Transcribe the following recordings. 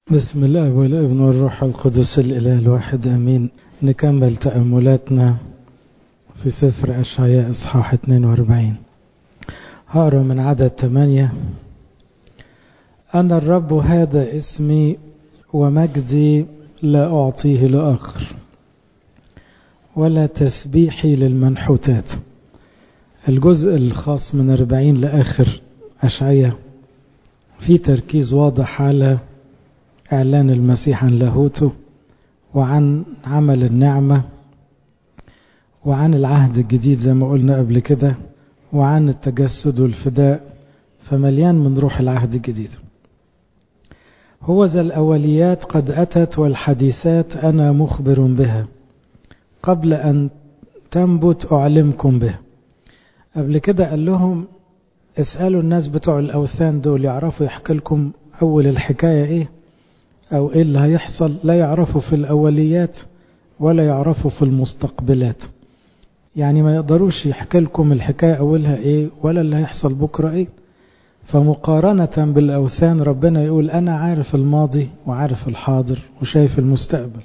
بسم الله والابن والروح القدس الإله الواحد أمين نكمل تأملاتنا في سفر أشعياء إصحاح 42 هقرا من عدد 8 أنا الرب هذا اسمي ومجدي لا أعطيه لآخر ولا تسبيحي للمنحوتات الجزء الخاص من 40 لآخر أشعياء في تركيز واضح على إعلان المسيح عن لاهوته وعن عمل النعمة وعن العهد الجديد زي ما قلنا قبل كده وعن التجسد والفداء فمليان من روح العهد الجديد هو ذا الأوليات قد أتت والحديثات أنا مخبر بها قبل أن تنبت أعلمكم به قبل كده قال لهم اسألوا الناس بتوع الأوثان دول يعرفوا يحكي لكم أول الحكاية إيه أو إيه اللي هيحصل لا يعرفوا في الأوليات ولا يعرفوا في المستقبلات يعني ما يقدروش يحكي لكم الحكاية أولها إيه ولا اللي هيحصل بكرة إيه فمقارنة بالأوثان ربنا يقول أنا عارف الماضي وعارف الحاضر وشايف المستقبل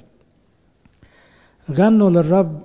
غنوا للرب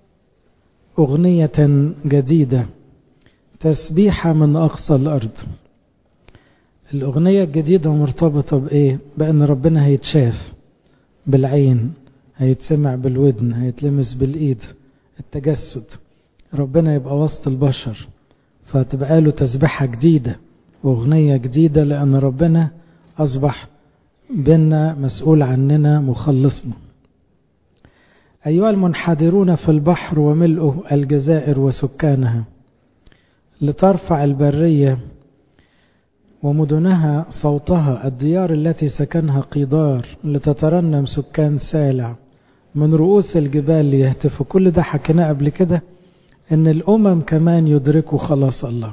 أغنية جديدة تسبيحة من أقصى الأرض الأغنية الجديدة مرتبطة بإيه؟ بأن ربنا هيتشاف بالعين هيتسمع بالودن هيتلمس بالإيد التجسد ربنا يبقى وسط البشر فتبقى له تسبيحة جديدة وأغنية جديدة لأن ربنا أصبح بينا مسؤول عننا مخلصنا أيها المنحدرون في البحر وملئه الجزائر وسكانها لترفع البرية ومدنها صوتها الديار التي سكنها قيدار لتترنم سكان سالع من رؤوس الجبال ليهتفوا كل ده حكيناه قبل كده ان الامم كمان يدركوا خلاص الله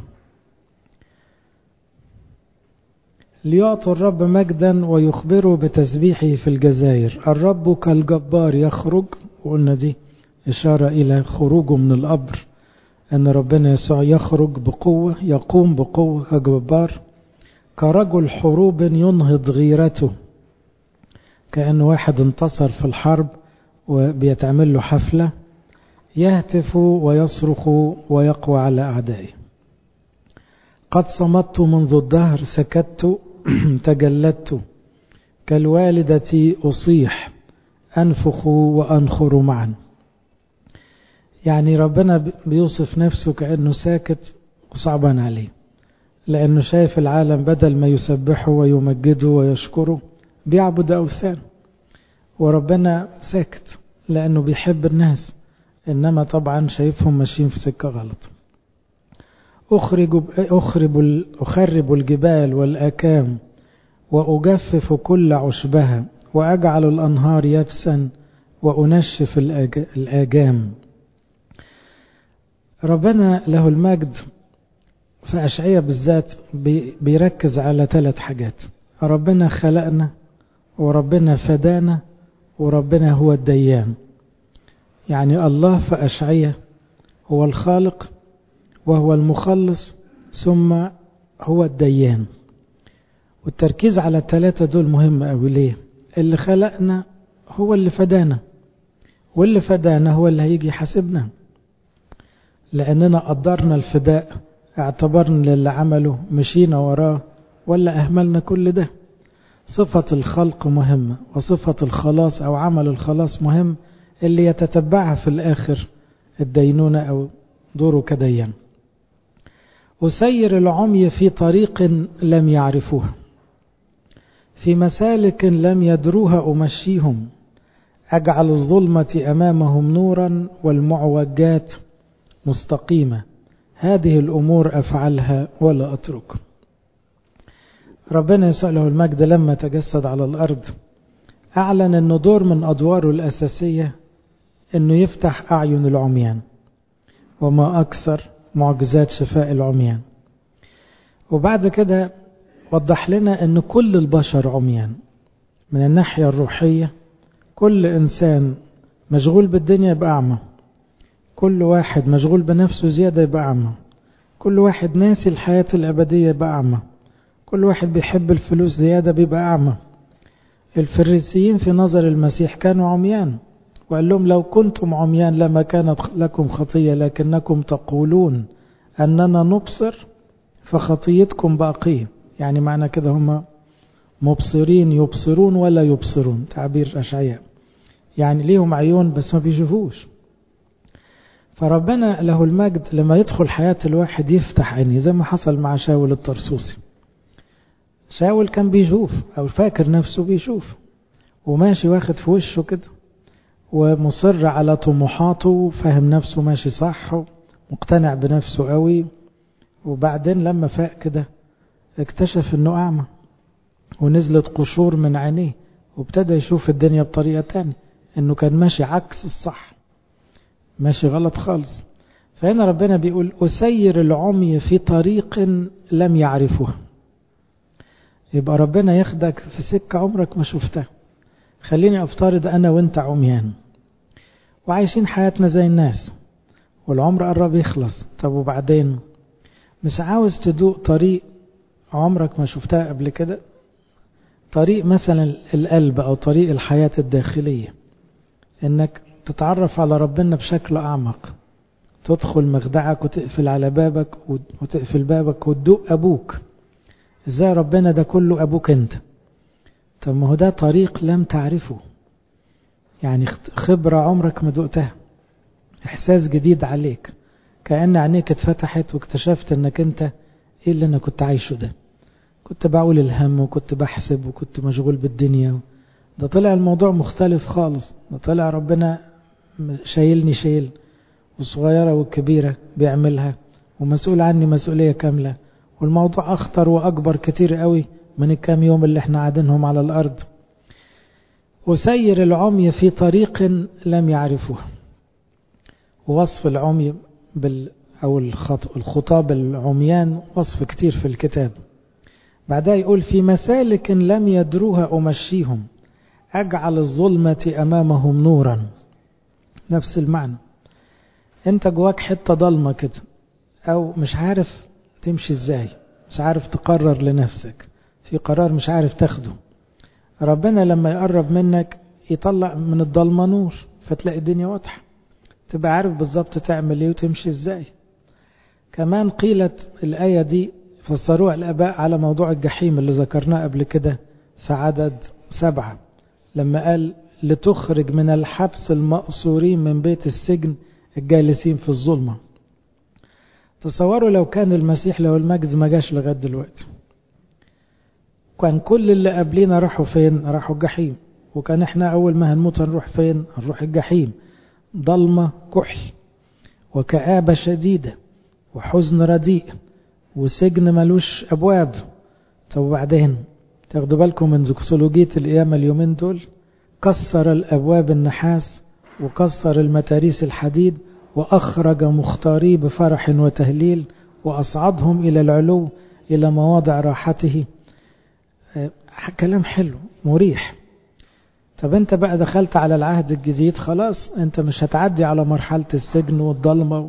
ليعطوا الرب مجدا ويخبروا بتسبيحه في الجزائر الرب كالجبار يخرج وقلنا دي إشارة إلى خروجه من القبر أن ربنا يسوع يخرج بقوة يقوم بقوة كجبار كرجل حروب ينهض غيرته كأن واحد انتصر في الحرب وبيتعمل له حفلة يهتف ويصرخ ويقوى على أعدائه قد صمت منذ الدهر سكت تجلدت كالوالدة أصيح أنفخ وأنخر معا يعني ربنا بيوصف نفسه كأنه ساكت وصعبان عليه لأنه شايف العالم بدل ما يسبحه ويمجده ويشكره بيعبد أوثان وربنا ساكت لأنه بيحب الناس إنما طبعا شايفهم ماشيين في سكة غلط أخرج أخرب, أخرب الجبال والأكام وأجفف كل عشبها وأجعل الأنهار يبسا وأنشف الآجام ربنا له المجد في أشعية بالذات بيركز على ثلاث حاجات ربنا خلقنا وربنا فدانا وربنا هو الديان يعني الله في أشعية هو الخالق وهو المخلص ثم هو الديان والتركيز على الثلاثة دول مهم أوي ليه اللي خلقنا هو اللي فدانا واللي فدانا هو اللي هيجي يحاسبنا لأننا قدرنا الفداء اعتبرنا اللي عمله مشينا وراه ولا أهملنا كل ده صفة الخلق مهمة وصفة الخلاص أو عمل الخلاص مهم اللي يتتبعها في الآخر الدينونة أو دوره كديان أسير العمي في طريق لم يعرفوها في مسالك لم يدروها أمشيهم أجعل الظلمة أمامهم نورا والمعوجات مستقيمة هذه الأمور أفعلها ولا أترك ربنا يسأله المجد لما تجسد على الأرض أعلن أنه دور من أدواره الأساسية أنه يفتح أعين العميان وما أكثر معجزات شفاء العميان وبعد كده وضح لنا أن كل البشر عميان من الناحية الروحية كل إنسان مشغول بالدنيا يبقى أعمى كل واحد مشغول بنفسه زيادة يبقى أعمى كل واحد ناسي الحياة الأبدية يبقى أعمى كل واحد بيحب الفلوس زيادة بيبقى أعمى الفريسيين في نظر المسيح كانوا عميان وقال لهم لو كنتم عميان لما كانت لكم خطية لكنكم تقولون أننا نبصر فخطيتكم باقية يعني معنى كده هم مبصرين يبصرون ولا يبصرون تعبير أشعياء يعني ليهم عيون بس ما بيشوفوش فربنا له المجد لما يدخل حياة الواحد يفتح عينيه زي ما حصل مع شاول الطرسوسي شاول كان بيشوف أو فاكر نفسه بيشوف وماشي واخد في وشه كده ومصر على طموحاته وفاهم نفسه ماشي صح مقتنع بنفسه قوي وبعدين لما فاق كده اكتشف انه اعمى ونزلت قشور من عينيه وابتدى يشوف الدنيا بطريقة تانية انه كان ماشي عكس الصح ماشي غلط خالص فهنا ربنا بيقول أسير العمي في طريق لم يعرفه يبقى ربنا ياخدك في سكة عمرك ما شفتها خليني أفترض أنا وأنت عميان وعايشين حياتنا زي الناس والعمر قرب يخلص طب وبعدين مش عاوز تدوق طريق عمرك ما شفتها قبل كده طريق مثلا القلب أو طريق الحياة الداخلية إنك تتعرف على ربنا بشكل أعمق تدخل مخدعك وتقفل على بابك وتقفل بابك وتدوق أبوك إزاي ربنا ده كله أبوك أنت طب ما هو ده طريق لم تعرفه يعني خبرة عمرك ما دقتها إحساس جديد عليك كأن عينيك اتفتحت واكتشفت انك انت ايه اللي انا كنت عايشه ده كنت بعول الهم وكنت بحسب وكنت مشغول بالدنيا ده طلع الموضوع مختلف خالص ده طلع ربنا شايلني شايل والصغيرة والكبيرة بيعملها ومسؤول عني مسؤولية كاملة والموضوع أخطر وأكبر كتير قوي من الكام يوم اللي احنا قاعدينهم على الأرض أسير العمي في طريق لم يعرفوه ووصف العمي بال أو الخطاب العميان وصف كتير في الكتاب بعدها يقول في مسالك لم يدروها أمشيهم أجعل الظلمة أمامهم نورا نفس المعنى أنت جواك حتة ضلمة كده أو مش عارف تمشي إزاي مش عارف تقرر لنفسك في قرار مش عارف تاخده ربنا لما يقرب منك يطلع من الضلمة نور فتلاقي الدنيا واضحة تبقى عارف بالظبط تعمل ايه وتمشي ازاي كمان قيلت الآية دي فسروها الآباء على موضوع الجحيم اللي ذكرناه قبل كده في عدد سبعة لما قال لتخرج من الحبس المأسورين من بيت السجن الجالسين في الظلمة تصوروا لو كان المسيح له المجد ما جاش لغاية دلوقتي كان كل اللي قبلينا راحوا فين راحوا الجحيم وكان احنا اول ما هنموت هنروح فين هنروح الجحيم ضلمة كحل وكآبة شديدة وحزن رديء وسجن ملوش أبواب طب وبعدين تاخدوا بالكم من زكسولوجية القيامة اليومين دول كسر الأبواب النحاس وكسر المتاريس الحديد وأخرج مختاري بفرح وتهليل وأصعدهم إلى العلو إلى مواضع راحته كلام حلو مريح طب انت بقى دخلت على العهد الجديد خلاص انت مش هتعدي على مرحلة السجن والضلمة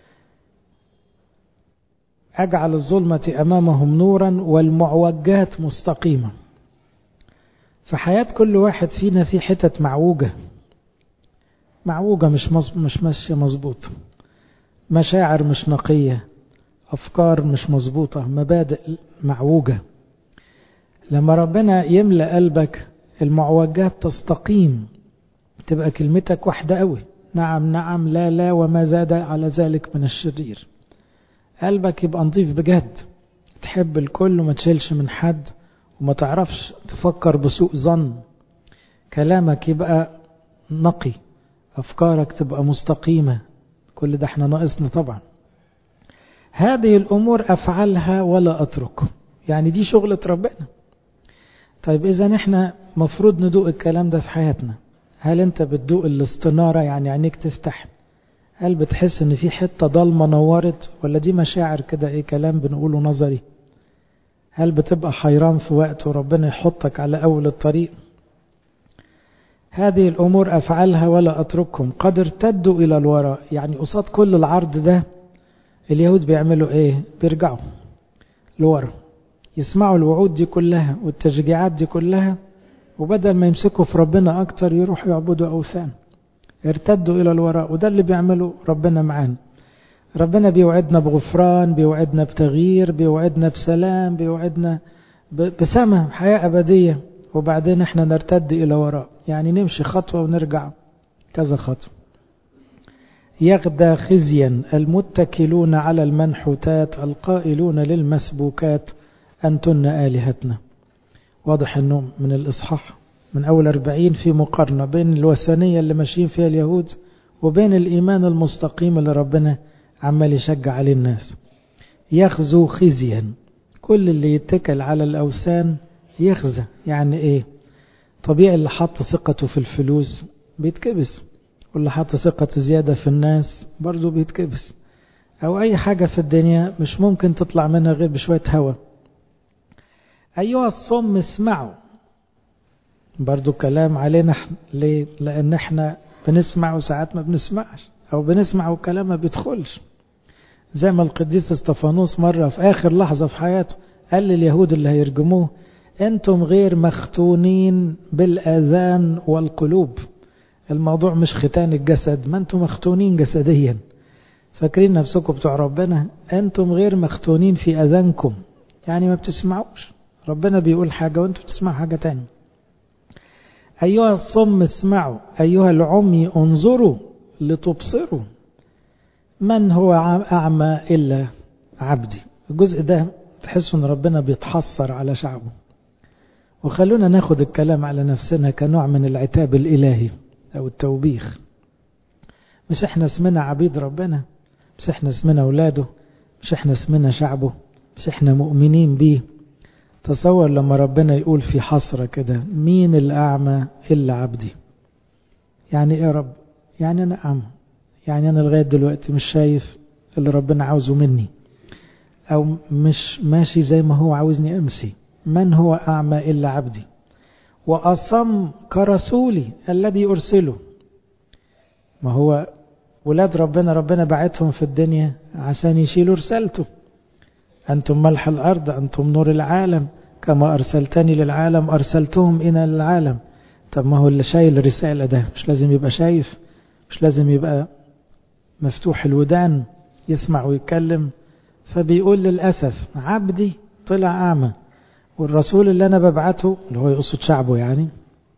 اجعل الظلمة امامهم نورا والمعوجات مستقيمة في حياة كل واحد فينا في حتت معوجة معوجة مش مص... مش ماشية مظبوطة مشاعر مش نقية أفكار مش مظبوطة مبادئ معوجة لما ربنا يملأ قلبك المعوجات تستقيم تبقى كلمتك واحدة قوي نعم نعم لا لا وما زاد على ذلك من الشرير قلبك يبقى نظيف بجد تحب الكل وما تشيلش من حد وما تعرفش تفكر بسوء ظن كلامك يبقى نقي أفكارك تبقى مستقيمة كل ده احنا ناقصنا طبعا هذه الأمور أفعلها ولا أترك يعني دي شغلة ربنا طيب إذا احنا مفروض ندوق الكلام ده في حياتنا هل انت بتدوق الاستنارة يعني عينيك تفتح هل بتحس ان في حتة ضلمة نورت ولا دي مشاعر كده ايه كلام بنقوله نظري هل بتبقى حيران في وقت وربنا يحطك على اول الطريق هذه الامور افعلها ولا اتركهم قد ارتدوا الى الوراء يعني قصاد كل العرض ده اليهود بيعملوا ايه بيرجعوا لورا يسمعوا الوعود دي كلها والتشجيعات دي كلها وبدل ما يمسكوا في ربنا أكتر يروحوا يعبدوا أوثان ارتدوا إلى الوراء وده اللي بيعمله ربنا معانا ربنا بيوعدنا بغفران بيوعدنا بتغيير بيوعدنا بسلام بيوعدنا بسماء حياة أبدية وبعدين احنا نرتد إلى وراء يعني نمشي خطوة ونرجع كذا خطوة يغدى خزيا المتكلون على المنحوتات القائلون للمسبوكات أنتن آلهتنا واضح أنه من الإصحاح من أول أربعين في مقارنة بين الوثنية اللي ماشيين فيها اليهود وبين الإيمان المستقيم اللي ربنا عمال يشجع عليه الناس يخزو خزيا كل اللي يتكل على الأوثان يخزى يعني إيه طبيعي اللي حط ثقته في الفلوس بيتكبس واللي حط ثقته زيادة في الناس برضه بيتكبس أو أي حاجة في الدنيا مش ممكن تطلع منها غير بشوية هوا أيها الصم اسمعوا برضو كلام علينا ليه؟ لأن احنا بنسمع وساعات ما بنسمعش أو بنسمع والكلام ما بيدخلش زي ما القديس استفانوس مرة في آخر لحظة في حياته قال لليهود اللي هيرجموه أنتم غير مختونين بالآذان والقلوب الموضوع مش ختان الجسد ما أنتم مختونين جسديا فاكرين نفسكم بتوع ربنا أنتم غير مختونين في أذانكم يعني ما بتسمعوش ربنا بيقول حاجة وأنتم بتسمعوا حاجة تانية أيها الصم اسمعوا أيها العمي انظروا لتبصروا من هو أعمى إلا عبدي الجزء ده تحسوا أن ربنا بيتحسر على شعبه وخلونا ناخد الكلام على نفسنا كنوع من العتاب الإلهي أو التوبيخ مش احنا اسمنا عبيد ربنا مش احنا اسمنا أولاده مش احنا اسمنا شعبه مش احنا مؤمنين بيه تصور لما ربنا يقول في حسرة كده مين الأعمى إلا عبدي يعني إيه يا رب يعني أنا أعمى يعني أنا لغاية دلوقتي مش شايف اللي ربنا عاوزه مني أو مش ماشي زي ما هو عاوزني أمشي من هو أعمى إلا عبدي وأصم كرسولي الذي أرسله ما هو ولاد ربنا ربنا بعتهم في الدنيا عشان يشيلوا رسالته أنتم ملح الأرض أنتم نور العالم كما أرسلتني للعالم أرسلتهم إلى العالم طب ما هو اللي شايل الرسالة ده مش لازم يبقى شايف مش لازم يبقى مفتوح الودان يسمع ويتكلم فبيقول للأسف عبدي طلع أعمى والرسول اللي أنا ببعته اللي هو يقصد شعبه يعني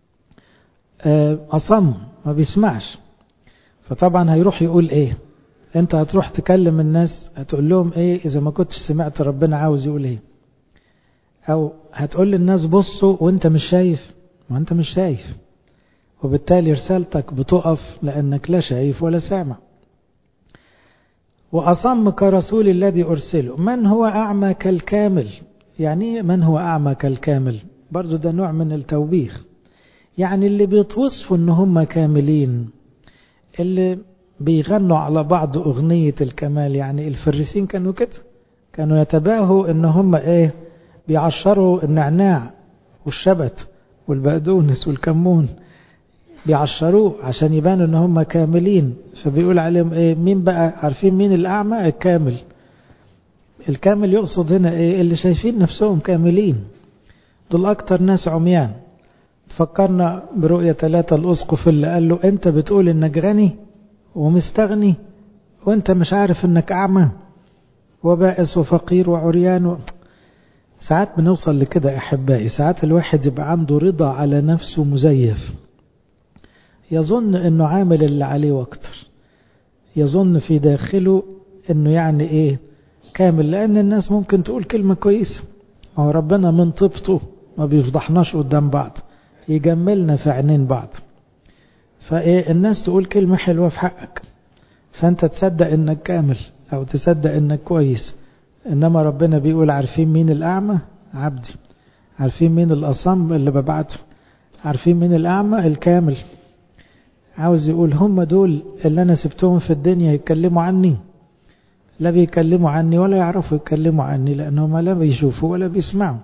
أصم ما بيسمعش فطبعا هيروح يقول إيه انت هتروح تكلم الناس هتقول لهم ايه اذا ما كنتش سمعت ربنا عاوز يقول ايه او هتقول للناس بصوا وانت مش شايف ما انت مش شايف وبالتالي رسالتك بتقف لانك لا شايف ولا سامع وأصم كرسول الذي أرسله من هو أعمى كالكامل يعني من هو أعمى كالكامل برضو ده نوع من التوبيخ يعني اللي بيتوصفوا ان هم كاملين اللي بيغنوا على بعض أغنية الكمال يعني الفريسين كانوا كده كانوا يتباهوا ان هم ايه بيعشروا النعناع والشبت والبقدونس والكمون بيعشروه عشان يبانوا ان هم كاملين فبيقول عليهم ايه مين بقى عارفين مين الاعمى الكامل الكامل يقصد هنا ايه اللي شايفين نفسهم كاملين دول اكتر ناس عميان تفكرنا برؤية ثلاثة الاسقف اللي قال له انت بتقول انك غني ومستغني وانت مش عارف انك اعمى وبائس وفقير وعريان و... ساعات بنوصل لكده احبائي ساعات الواحد يبقى عنده رضا على نفسه مزيف يظن انه عامل اللي عليه واكتر يظن في داخله انه يعني ايه كامل لان الناس ممكن تقول كلمة كويسة هو ربنا من طيبته ما بيفضحناش قدام بعض يجملنا في عينين بعض فايه الناس تقول كلمة حلوة في حقك فانت تصدق انك كامل او تصدق انك كويس انما ربنا بيقول عارفين مين الاعمى عبدي عارفين مين الاصم اللي ببعته عارفين مين الاعمى الكامل عاوز يقول هم دول اللي انا سبتهم في الدنيا يتكلموا عني لا بيكلموا عني ولا يعرفوا يتكلموا عني لانهم لا بيشوفوا ولا بيسمعوا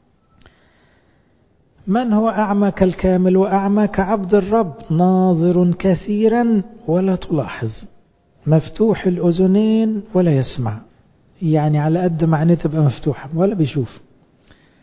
من هو أعمى كالكامل وأعمى كعبد الرب ناظر كثيرا ولا تلاحظ مفتوح الأذنين ولا يسمع يعني على قد ما عينيه تبقى مفتوحة ولا بيشوف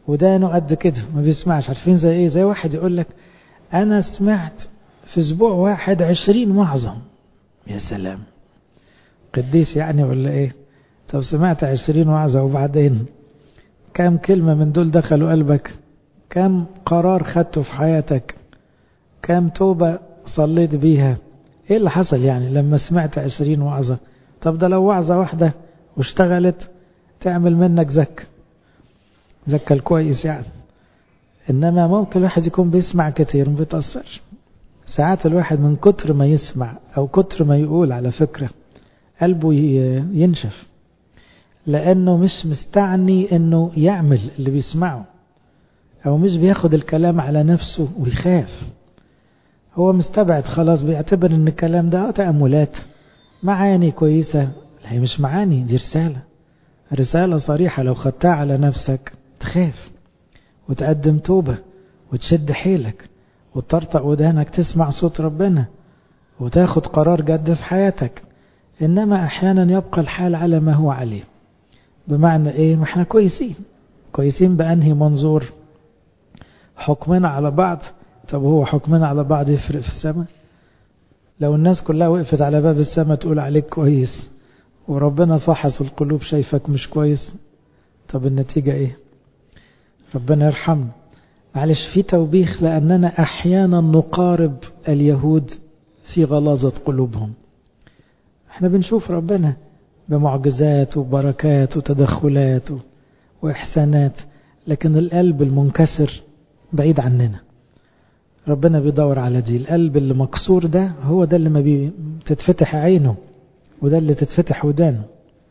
ودانه قد كده ما بيسمعش عارفين زي ايه زي واحد يقول لك انا سمعت في اسبوع واحد عشرين وعظة يا سلام قديس يعني ولا ايه طب سمعت عشرين وعظة وبعدين كم كلمة من دول دخلوا قلبك كم قرار خدته في حياتك كم توبة صليت بيها ايه اللي حصل يعني لما سمعت عشرين وعظة طب ده لو وعظة واحدة واشتغلت تعمل منك زك زكى الكويس يعني انما ممكن الواحد يكون بيسمع كتير ما بيتأثرش ساعات الواحد من كتر ما يسمع او كتر ما يقول على فكرة قلبه ينشف لانه مش مستعني انه يعمل اللي بيسمعه او مش بياخد الكلام على نفسه ويخاف هو مستبعد خلاص بيعتبر ان الكلام ده تأملات معاني كويسة هي مش معاني دي رسالة رسالة صريحة لو خدتها على نفسك تخاف وتقدم توبة وتشد حيلك وتطرطق ودانك تسمع صوت ربنا وتاخد قرار جد في حياتك إنما أحيانا يبقى الحال على ما هو عليه بمعنى إيه ما احنا كويسين كويسين بأنهي منظور حكمنا على بعض طب هو حكمنا على بعض يفرق في السماء لو الناس كلها وقفت على باب السماء تقول عليك كويس وربنا فحص القلوب شايفك مش كويس طب النتيجة ايه ربنا يرحمنا معلش في توبيخ لأننا أحيانا نقارب اليهود في غلاظة قلوبهم احنا بنشوف ربنا بمعجزات وبركات وتدخلات وإحسانات لكن القلب المنكسر بعيد عننا ربنا بيدور على دي القلب اللي مكسور ده هو ده اللي ما بتتفتح عينه وده اللي تتفتح ودانه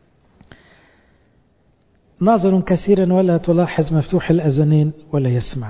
ناظر كثيرا ولا تلاحظ مفتوح الأذنين ولا يسمع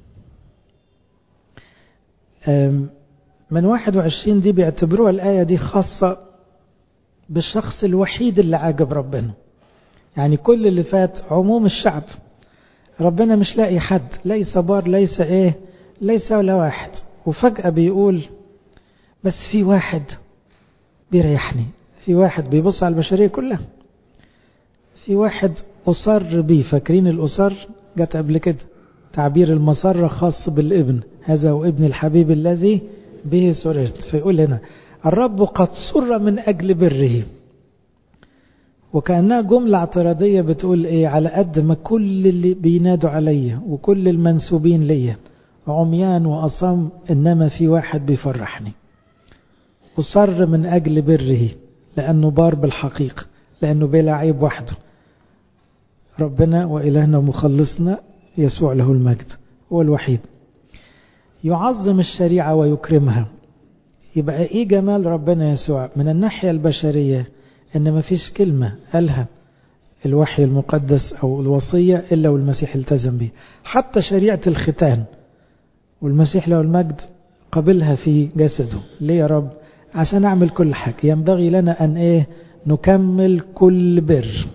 من 21 دي بيعتبروها الآية دي خاصة بالشخص الوحيد اللي عاجب ربنا يعني كل اللي فات عموم الشعب ربنا مش لاقي حد ليس بار ليس ايه ليس ولا واحد وفجأة بيقول بس في واحد بيريحني في واحد بيبص على البشرية كلها في واحد أصر بيه فاكرين الأصر جت قبل كده تعبير المسرة خاص بالابن هذا هو ابن الحبيب الذي به سررت فيقول هنا الرب قد سر من أجل بره وكأنها جملة اعتراضية بتقول ايه على قد ما كل اللي بينادوا عليا وكل المنسوبين ليا عميان وأصم إنما في واحد بيفرحني وصر من أجل بره لأنه بار بالحقيقة لأنه بلا عيب وحده ربنا وإلهنا ومخلصنا يسوع له المجد هو الوحيد يعظم الشريعة ويكرمها يبقى إيه جمال ربنا يسوع من الناحية البشرية إن ما فيش كلمة قالها الوحي المقدس أو الوصية إلا والمسيح التزم به حتى شريعة الختان والمسيح له المجد قبلها في جسده ليه يا رب عشان أعمل كل حاجة ينبغي لنا أن إيه نكمل كل بر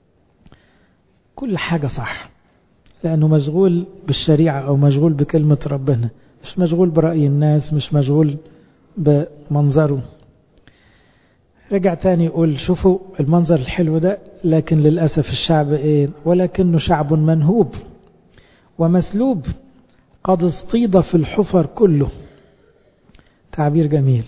كل حاجة صح لأنه مشغول بالشريعة أو مشغول بكلمة ربنا مش مشغول برأي الناس مش مشغول بمنظره رجع تاني يقول شوفوا المنظر الحلو ده لكن للأسف الشعب إيه ولكنه شعب منهوب ومسلوب قد اصطيد في الحفر كله تعبير جميل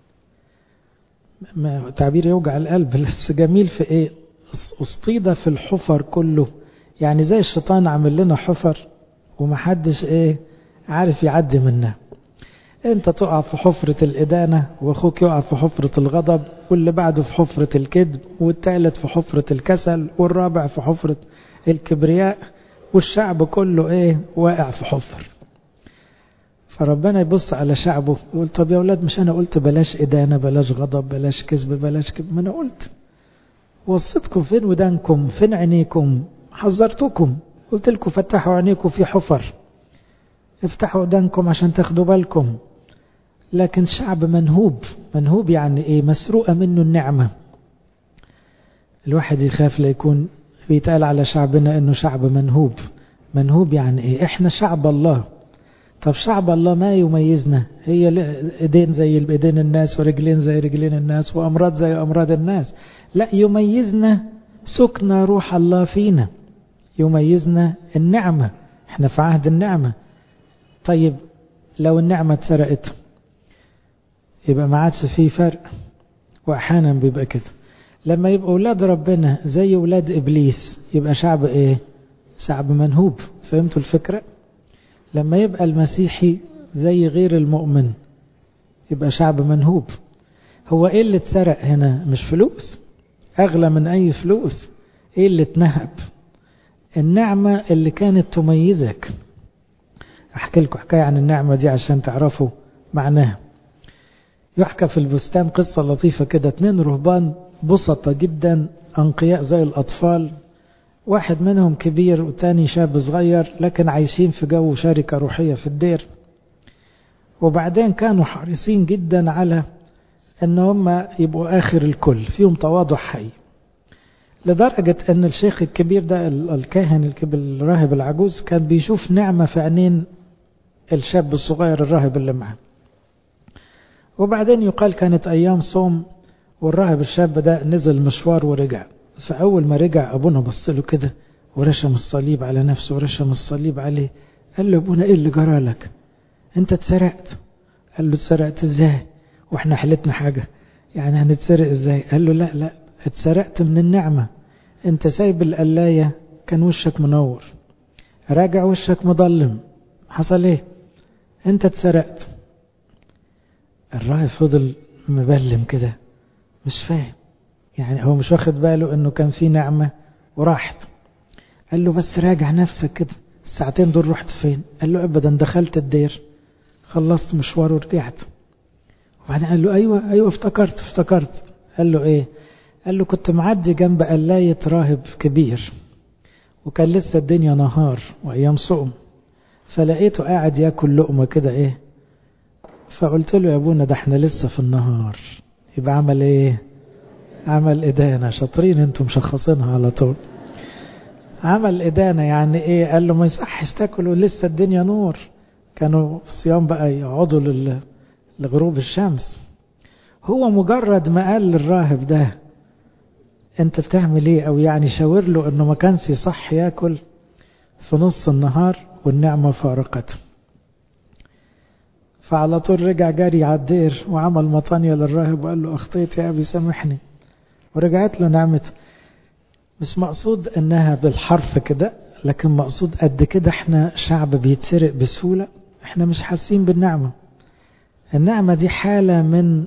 ما تعبير يوجع القلب بس جميل في ايه اصطيد في الحفر كله يعني زي الشيطان عامل لنا حفر ومحدش ايه عارف يعدي منها انت تقع في حفرة الإدانة واخوك يقع في حفرة الغضب واللي بعده في حفرة الكذب والثالث في حفرة الكسل والرابع في حفرة الكبرياء والشعب كله ايه واقع في حفر فربنا يبص على شعبه يقول طب يا اولاد مش انا قلت بلاش ادانه بلاش غضب بلاش كذب بلاش كذب ما انا قلت وصيتكم فين ودانكم فين عينيكم حذرتكم قلت لكم فتحوا عينيكم في حفر افتحوا ودانكم عشان تاخدوا بالكم لكن شعب منهوب منهوب يعني ايه مسروقه منه النعمه الواحد يخاف ليكون بيتقال على شعبنا انه شعب منهوب منهوب يعني ايه احنا شعب الله طب شعب الله ما يميزنا هي ايدين زي ايدين الناس ورجلين زي رجلين الناس وامراض زي امراض الناس لا يميزنا سكن روح الله فينا يميزنا النعمة احنا في عهد النعمة طيب لو النعمة اتسرقت يبقى ما عادش فيه فرق واحيانا بيبقى كده لما يبقى اولاد ربنا زي اولاد ابليس يبقى شعب ايه شعب منهوب فهمتوا الفكرة لما يبقى المسيحي زي غير المؤمن يبقى شعب منهوب هو ايه اللي اتسرق هنا مش فلوس اغلى من اي فلوس ايه اللي اتنهب النعمة اللي كانت تميزك احكي لكم حكاية عن النعمة دي عشان تعرفوا معناها يحكى في البستان قصة لطيفة كده اتنين رهبان بسطة جدا أنقياء زي الأطفال واحد منهم كبير والتاني شاب صغير لكن عايشين في جو شركة روحية في الدير وبعدين كانوا حريصين جدا على ان هم يبقوا اخر الكل فيهم تواضع حي لدرجة ان الشيخ الكبير ده الكاهن الكبير الراهب العجوز كان بيشوف نعمة في عينين الشاب الصغير الراهب اللي معاه وبعدين يقال كانت ايام صوم والراهب الشاب ده نزل مشوار ورجع فاول ما رجع ابونا بص له كده ورشم الصليب على نفسه ورشم الصليب عليه قال له ابونا ايه اللي جرى لك انت اتسرقت قال له اتسرقت ازاي واحنا حلتنا حاجة يعني هنتسرق ازاي قال له لا لا اتسرقت من النعمة انت سايب القلاية كان وشك منور راجع وشك مظلم حصل ايه انت اتسرقت الراهب فضل مبلم كده مش فاهم يعني هو مش واخد باله انه كان في نعمة وراحت قال له بس راجع نفسك كده الساعتين دول رحت فين قال له ابدا دخلت الدير خلصت مشوار ورجعت وبعدين قال له ايوه ايوه افتكرت افتكرت قال له ايه قال له كنت معدي جنب قلاية راهب كبير وكان لسه الدنيا نهار وايام صوم فلقيته قاعد ياكل لقمة كده ايه فقلت له يا ابونا ده احنا لسه في النهار يبقى عمل ايه عمل إدانة شاطرين انتم مشخصينها على طول عمل إدانة يعني ايه قال له ما يصحش تاكلوا لسه الدنيا نور كانوا في صيام بقى يقعدوا لل... لغروب الشمس هو مجرد ما قال للراهب ده انت بتعمل ايه او يعني شاور له انه ما كانش يصح ياكل في نص النهار والنعمة فارقته فعلى طول رجع جري على الدير وعمل مطانية للراهب وقال له اخطيت يا ابي سامحني ورجعت له نعمته مش مقصود انها بالحرف كده لكن مقصود قد كده احنا شعب بيتسرق بسهولة احنا مش حاسين بالنعمة النعمة دي حالة من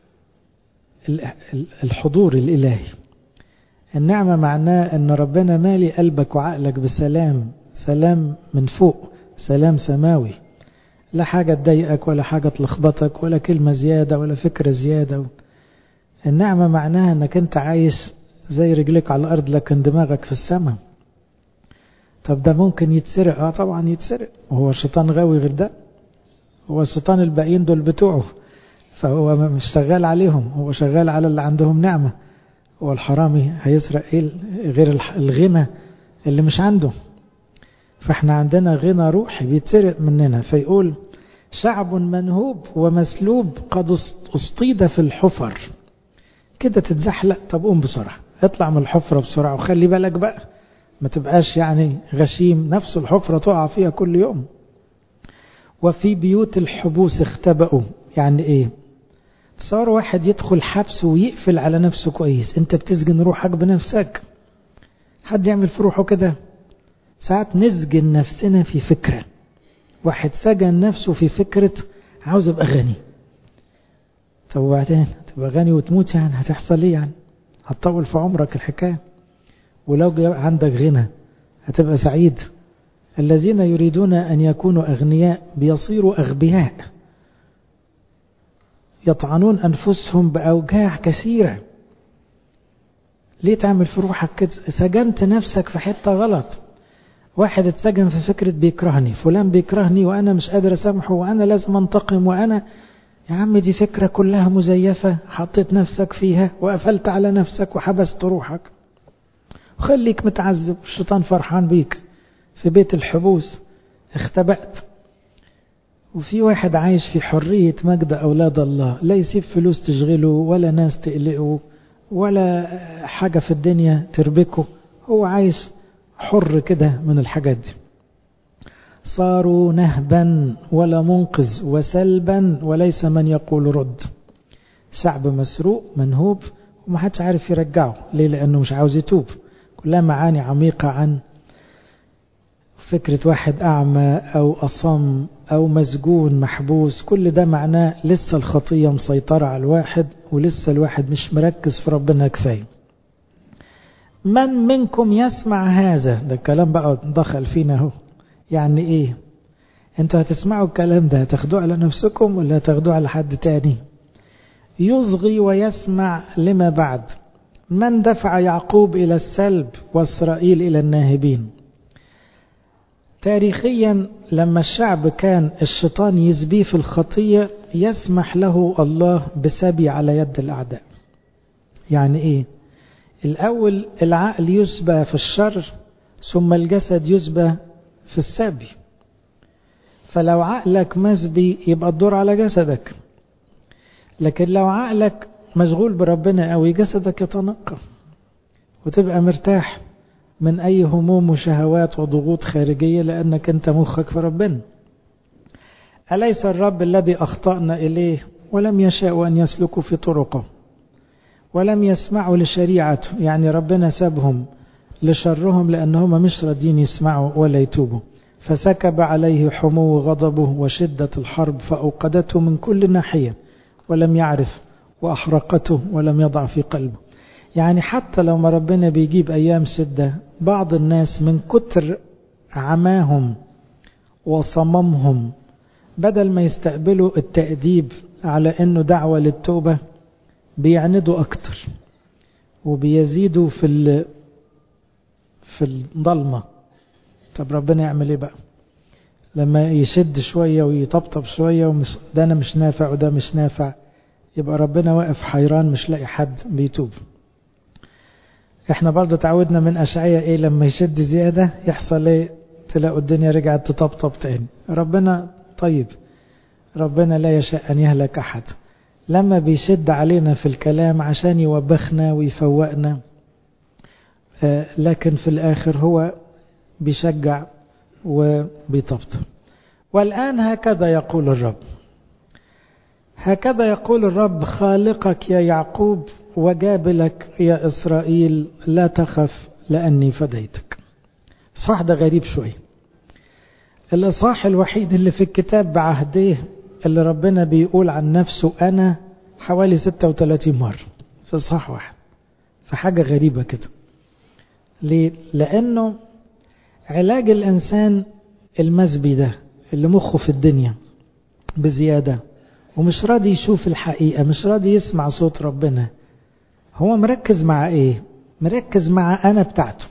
الحضور الإلهي النعمة معناه ان ربنا مالي قلبك وعقلك بسلام سلام من فوق سلام سماوي لا حاجة تضايقك ولا حاجة تلخبطك ولا كلمة زيادة ولا فكرة زيادة النعمة معناها انك انت عايش زي رجلك على الارض لكن دماغك في السماء طب ده ممكن يتسرق اه طبعا يتسرق وهو الشيطان غاوي غير ده هو الشيطان الباقيين دول بتوعه فهو مش شغال عليهم هو شغال على اللي عندهم نعمة هو الحرامي هيسرق ايه غير الغنى اللي مش عنده فاحنا عندنا غنى روحي بيتسرق مننا فيقول شعب منهوب ومسلوب قد اصطيد في الحفر كده تتزحلق طب قوم بسرعة اطلع من الحفرة بسرعة وخلي بالك بقى ما تبقاش يعني غشيم نفس الحفرة تقع فيها كل يوم وفي بيوت الحبوس اختبأوا يعني ايه تصور واحد يدخل حبس ويقفل على نفسه كويس انت بتسجن روحك بنفسك حد يعمل في روحه كده ساعات نسجن نفسنا في فكرة واحد سجن نفسه في فكرة عاوز ابقى غني طب وبعدين تبقى غني وتموت يعني هتحصل ايه يعني هتطول في عمرك الحكاية ولو عندك غنى هتبقى سعيد الذين يريدون أن يكونوا أغنياء بيصيروا أغبياء يطعنون أنفسهم بأوجاع كثيرة ليه تعمل في روحك كده سجنت نفسك في حتة غلط واحد اتسجن في فكرة بيكرهني فلان بيكرهني وأنا مش قادر أسامحه وأنا لازم أنتقم وأنا يا عم دي فكرة كلها مزيفة حطيت نفسك فيها وقفلت على نفسك وحبست روحك وخليك متعذب الشيطان فرحان بيك في بيت الحبوس اختبأت وفي واحد عايش في حرية مجد أولاد الله لا يسيب فلوس تشغله ولا ناس تقلقه ولا حاجة في الدنيا تربكه هو عايش حر كده من الحاجات دي صاروا نهبا ولا منقذ وسلبا وليس من يقول رد شعب مسروق منهوب ومحدش عارف يرجعه ليه لأنه مش عاوز يتوب كلها معاني عميقة عن فكرة واحد أعمى أو أصم أو مسجون محبوس كل ده معناه لسه الخطية مسيطرة على الواحد ولسه الواحد مش مركز في ربنا كفاية من منكم يسمع هذا ده الكلام بقى دخل فينا اهو يعني ايه انتوا هتسمعوا الكلام ده هتاخدوه على نفسكم ولا هتاخدوه على حد تاني يصغي ويسمع لما بعد من دفع يعقوب إلى السلب وإسرائيل إلى الناهبين تاريخيا لما الشعب كان الشيطان يزبيه في الخطية يسمح له الله بسبي على يد الأعداء يعني إيه الأول العقل يسبى في الشر ثم الجسد يسبى في السبي فلو عقلك مسبي يبقى الدور على جسدك لكن لو عقلك مشغول بربنا قوي جسدك يتنقى وتبقى مرتاح من أي هموم وشهوات وضغوط خارجية لأنك أنت مخك في ربنا أليس الرب الذي أخطأنا إليه ولم يشاء أن يسلكوا في طرقه ولم يسمعوا لشريعته يعني ربنا سابهم لشرهم لأنهم مش راضيين يسمعوا ولا يتوبوا فسكب عليه حمو غضبه وشدة الحرب فأوقدته من كل ناحية ولم يعرف وأحرقته ولم يضع في قلبه يعني حتى لو ما ربنا بيجيب أيام سدة بعض الناس من كتر عماهم وصممهم بدل ما يستقبلوا التأديب على أنه دعوة للتوبة بيعندوا أكتر وبيزيدوا في في الضلمة طب ربنا يعمل ايه بقى لما يشد شوية ويطبطب شوية ومش ده أنا مش نافع وده مش نافع يبقى ربنا واقف حيران مش لاقي حد بيتوب احنا برضو تعودنا من أشعية ايه لما يشد زيادة يحصل ايه تلاقوا الدنيا رجعت تطبطب تاني ربنا طيب ربنا لا يشاء أن يهلك أحد لما بيشد علينا في الكلام عشان يوبخنا ويفوقنا آه لكن في الآخر هو بيشجع وبيطبطب والآن هكذا يقول الرب هكذا يقول الرب خالقك يا يعقوب وجابلك يا إسرائيل لا تخف لأني فديتك صح ده غريب شوي الإصحاح الوحيد اللي في الكتاب بعهديه اللي ربنا بيقول عن نفسه أنا حوالي 36 مرة في إصحاح واحد فحاجة غريبة كده ليه؟ لأنه علاج الإنسان المزبي ده اللي مخه في الدنيا بزيادة ومش راضي يشوف الحقيقة مش راضي يسمع صوت ربنا هو مركز مع ايه مركز مع انا بتاعته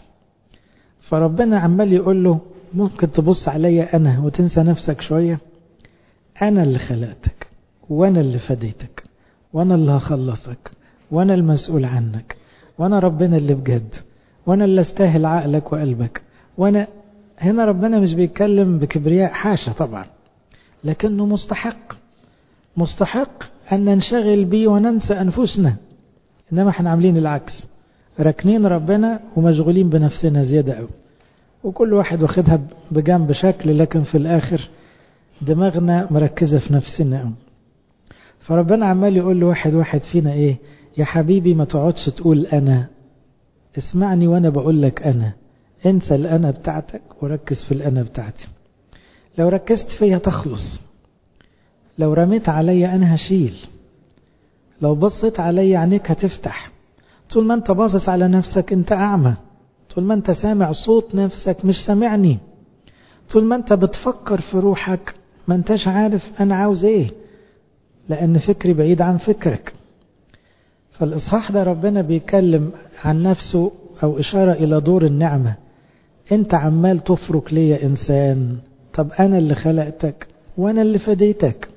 فربنا عمال يقول له ممكن تبص عليا انا وتنسى نفسك شوية انا اللي خلقتك وانا اللي فديتك وانا اللي هخلصك وانا المسؤول عنك وانا ربنا اللي بجد وانا اللي استاهل عقلك وقلبك وانا هنا ربنا مش بيتكلم بكبرياء حاشا طبعا لكنه مستحق مستحق أن ننشغل بيه وننسى أنفسنا إنما احنا عاملين العكس راكنين ربنا ومشغولين بنفسنا زيادة قوي وكل واحد واخدها بجنب شكل لكن في الآخر دماغنا مركزة في نفسنا قوي فربنا عمال يقول لواحد واحد فينا ايه يا حبيبي ما تقعدش تقول أنا اسمعني وأنا بقول لك أنا انسى الأنا بتاعتك وركز في الأنا بتاعتي لو ركزت فيها تخلص لو رميت عليا أنا هشيل لو بصيت عليا عينيك هتفتح طول ما انت باصص على نفسك انت أعمى طول ما انت سامع صوت نفسك مش سامعني طول ما انت بتفكر في روحك ما انتش عارف أنا عاوز ايه لأن فكري بعيد عن فكرك فالإصحاح ده ربنا بيتكلم عن نفسه أو إشارة إلى دور النعمة أنت عمال تفرك لي يا إنسان طب أنا اللي خلقتك وأنا اللي فديتك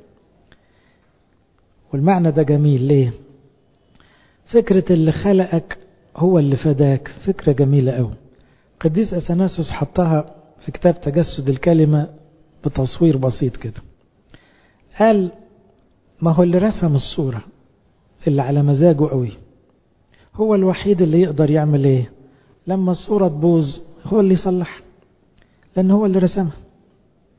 والمعنى ده جميل ليه فكرة اللي خلقك هو اللي فداك فكرة جميلة قوي قديس أثناسوس حطها في كتاب تجسد الكلمة بتصوير بسيط كده قال ما هو اللي رسم الصورة اللي على مزاجه قوي هو الوحيد اللي يقدر يعمل ايه لما الصورة تبوظ هو اللي يصلح لأن هو اللي رسمها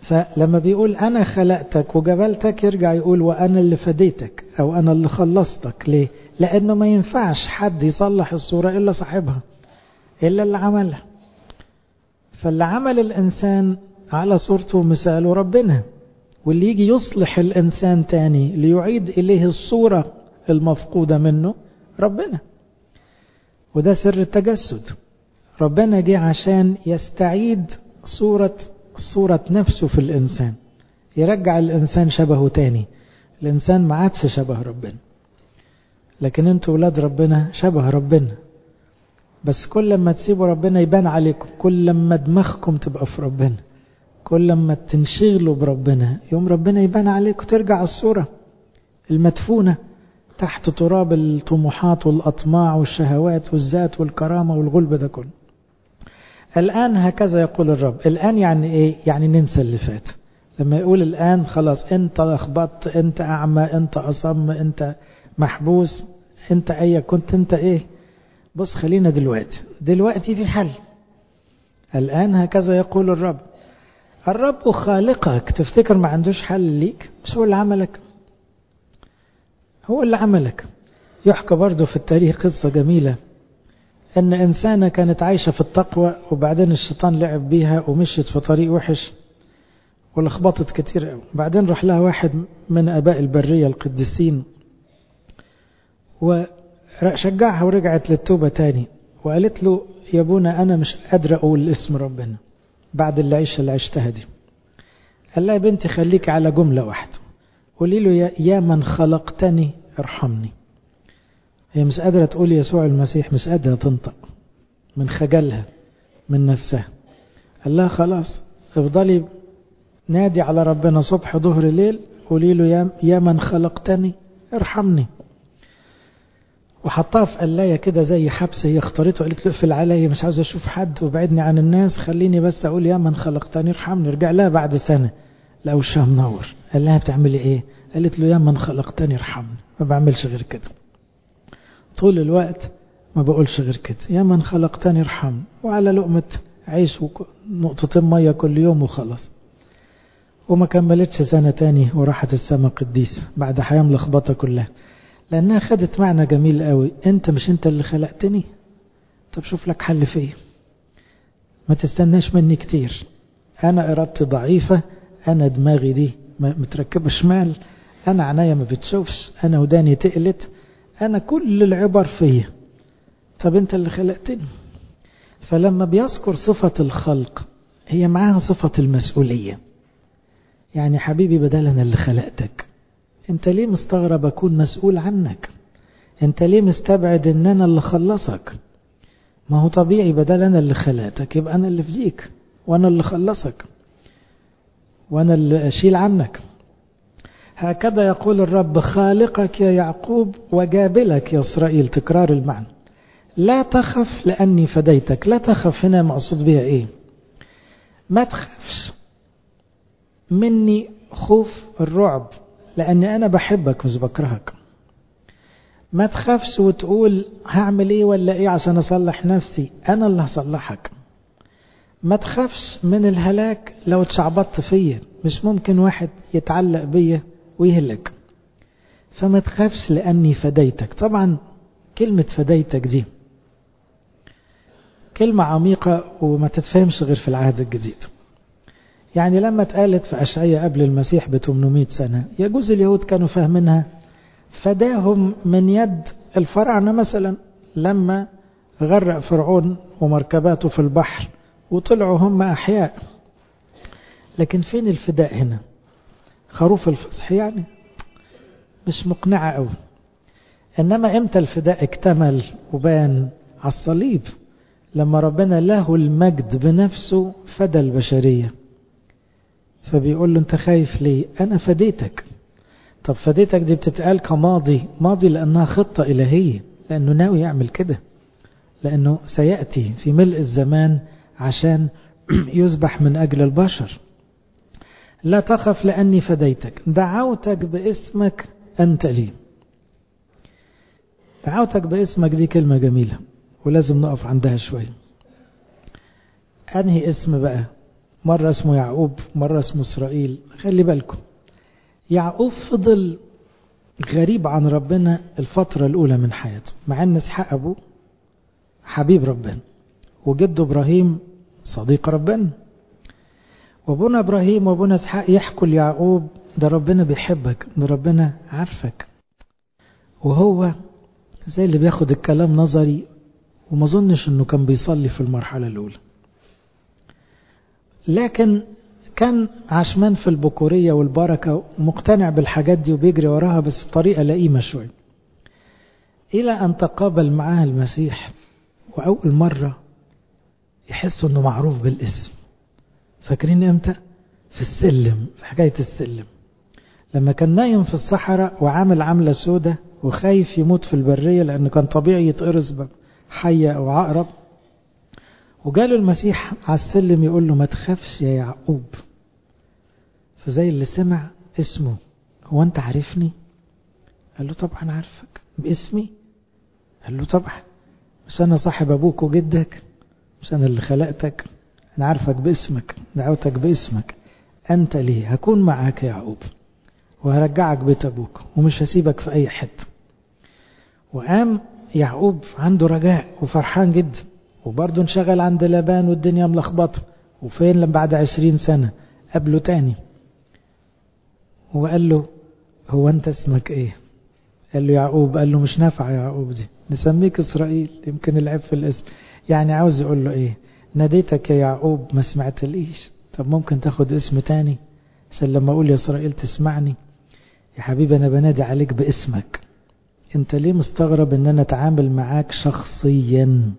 فلما بيقول أنا خلقتك وجبلتك يرجع يقول وأنا اللي فديتك أو أنا اللي خلصتك ليه؟ لأنه ما ينفعش حد يصلح الصورة إلا صاحبها إلا اللي عملها فاللي عمل الإنسان على صورته ومثاله ربنا واللي يجي يصلح الإنسان تاني ليعيد إليه الصورة المفقودة منه ربنا وده سر التجسد ربنا جه عشان يستعيد صورة صورة نفسه في الإنسان يرجع الإنسان شبهه تاني الإنسان ما عادش شبه ربنا لكن انتوا ولاد ربنا شبه ربنا بس كل ما تسيبوا ربنا يبان عليكم كل ما دماغكم تبقى في ربنا كل ما تنشغلوا بربنا يوم ربنا يبان عليكم ترجع الصورة المدفونة تحت تراب الطموحات والأطماع والشهوات والذات والكرامة والغلب ده كله الآن هكذا يقول الرب الآن يعني إيه يعني ننسى اللي فات لما يقول الآن خلاص أنت لخبطت أنت أعمى أنت أصم أنت محبوس أنت أي كنت أنت إيه بص خلينا دلوقتي دلوقتي في حل الآن هكذا يقول الرب الرب خالقك تفتكر ما عندوش حل ليك بس هو اللي عملك هو اللي عملك يحكى برضه في التاريخ قصة جميلة أن إنسانة كانت عايشة في التقوى وبعدين الشيطان لعب بيها ومشيت في طريق وحش ولخبطت كتير قوي بعدين راح لها واحد من أباء البرية القديسين وشجعها ورجعت للتوبة تاني وقالت له يا ابونا أنا مش قادرة أقول اسم ربنا بعد العيشة اللي عشتها دي قال لها يا بنتي خليك على جملة واحدة قولي له يا, يا من خلقتني ارحمني هي مش قادرة تقول يسوع المسيح مش قادرة تنطق من خجلها من نفسها قال لها خلاص افضلي نادي على ربنا صبح ظهر ليل قولي له يا, يا من خلقتني ارحمني وحطها في قلاية كده زي حبس هي اختارته قالت له اقفل عليا مش عاوز اشوف حد وبعدني عن الناس خليني بس اقول يا من خلقتني ارحمني رجع لها بعد سنة لا وشها منور قال لها بتعملي ايه قالت له يا من خلقتني ارحمني ما بعملش غير كده طول الوقت ما بقولش غير كده يا من خلقتني ارحمني وعلى لقمة عيش ونقطتين مية كل يوم وخلاص وما كملتش سنة تاني وراحت السما قديسة بعد حياة ملخبطة كلها لأنها خدت معنى جميل قوي أنت مش أنت اللي خلقتني طب شوف لك حل فيه ما تستناش مني كتير أنا إرادتي ضعيفة أنا دماغي دي متركبة شمال أنا عناية ما بتشوفش أنا وداني تقلت أنا كل العبر فيا طب أنت اللي خلقتني فلما بيذكر صفة الخلق هي معاها صفة المسؤولية يعني حبيبي بدل أنا اللي خلقتك أنت ليه مستغرب أكون مسؤول عنك أنت ليه مستبعد أن أنا اللي خلصك ما هو طبيعي بدل أنا اللي خلقتك يبقى أنا اللي فديك وأنا اللي خلصك وأنا اللي أشيل عنك هكذا يقول الرب خالقك يا يعقوب وجابلك يا إسرائيل تكرار المعنى لا تخف لأني فديتك لا تخف هنا مقصود بها إيه ما تخافش مني خوف الرعب لأني أنا بحبك مش بكرهك ما تخافش وتقول هعمل ايه ولا ايه عشان اصلح نفسي انا اللي هصلحك ما تخافش من الهلاك لو اتشعبطت فيا مش ممكن واحد يتعلق بيا ويهلك فما تخافش لاني فديتك طبعا كلمة فديتك دي كلمة عميقة وما تتفهمش غير في العهد الجديد يعني لما اتقالت في أشعية قبل المسيح ب 800 سنة يجوز اليهود كانوا فاهمينها فداهم من يد الفراعنة مثلا لما غرق فرعون ومركباته في البحر وطلعوا هم أحياء لكن فين الفداء هنا خروف الفصح يعني مش مقنعة قوي إنما إمتى الفداء اكتمل وبان على الصليب لما ربنا له المجد بنفسه فدى البشرية فبيقول له انت خايف ليه انا فديتك طب فديتك دي بتتقال كماضي ماضي لأنها خطة إلهية لأنه ناوي يعمل كده لأنه سيأتي في ملء الزمان عشان يذبح من أجل البشر لا تخف لأني فديتك دعوتك باسمك أنت لي دعوتك باسمك دي كلمة جميلة ولازم نقف عندها شوية أنهي اسم بقى مرة اسمه يعقوب مرة اسمه إسرائيل خلي بالكم يعقوب فضل غريب عن ربنا الفترة الأولى من حياته مع أن إسحاق أبوه حبيب ربنا وجده إبراهيم صديق ربنا وابونا إبراهيم وابونا إسحاق يحكوا ليعقوب ده ربنا بيحبك ده ربنا عارفك وهو زي اللي بياخد الكلام نظري وما ظنش انه كان بيصلي في المرحلة الأولى لكن كان عشمان في البكورية والبركة ومقتنع بالحاجات دي وبيجري وراها بس بطريقة لئيمة شوية إلى أن تقابل معاه المسيح وأول مرة يحس أنه معروف بالاسم فاكرين إمتى؟ في السلم في حكاية السلم لما كان نايم في الصحراء وعامل عملة سودة وخايف يموت في البرية لأنه كان طبيعي يتقرص حية أو عقرب وجاله المسيح على السلم يقول له ما تخافش يا يعقوب فزي اللي سمع اسمه هو أنت عارفني قال له طبعا عارفك باسمي قال له طبعا مش أنا صاحب أبوك وجدك مش أنا اللي خلقتك أنا عارفك باسمك دعوتك باسمك أنت ليه هكون معاك يا يعقوب وهرجعك بيت أبوك ومش هسيبك في أي حتة وقام يعقوب عنده رجاء وفرحان جدا وبرضه انشغل عند لابان والدنيا ملخبطة وفين لما بعد عشرين سنة قابله تاني وقال له هو انت اسمك ايه قال له يعقوب قال له مش نافع يا يعقوب دي نسميك اسرائيل يمكن العيب في الاسم يعني عاوز يقول له ايه ناديتك يا يعقوب ما سمعتليش طب ممكن تاخد اسم تاني عشان لما اقول يا اسرائيل تسمعني يا حبيبي انا بنادي عليك باسمك انت ليه مستغرب ان انا اتعامل معاك شخصيا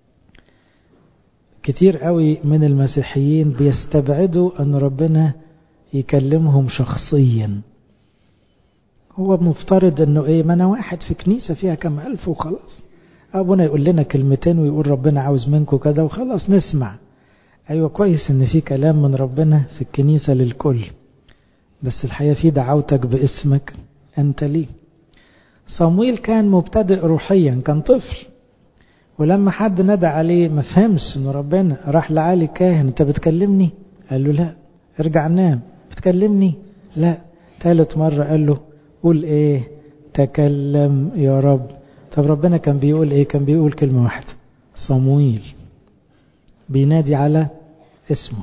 كتير قوي من المسيحيين بيستبعدوا ان ربنا يكلمهم شخصيا هو مفترض انه ايه ما انا واحد في كنيسة فيها كم الف وخلاص ابونا يقول لنا كلمتين ويقول ربنا عاوز منكم كده وخلاص نسمع ايوه كويس ان في كلام من ربنا في الكنيسة للكل بس الحقيقة في دعوتك باسمك انت ليه صمويل كان مبتدئ روحيا كان طفل ولما حد ندى عليه ما فهمش ان ربنا راح لعالي كاهن انت بتكلمني قال له لا ارجع نام بتكلمني لا ثالث مرة قال له قول ايه تكلم يا رب طب ربنا كان بيقول ايه كان بيقول كلمة واحدة صمويل بينادي على اسمه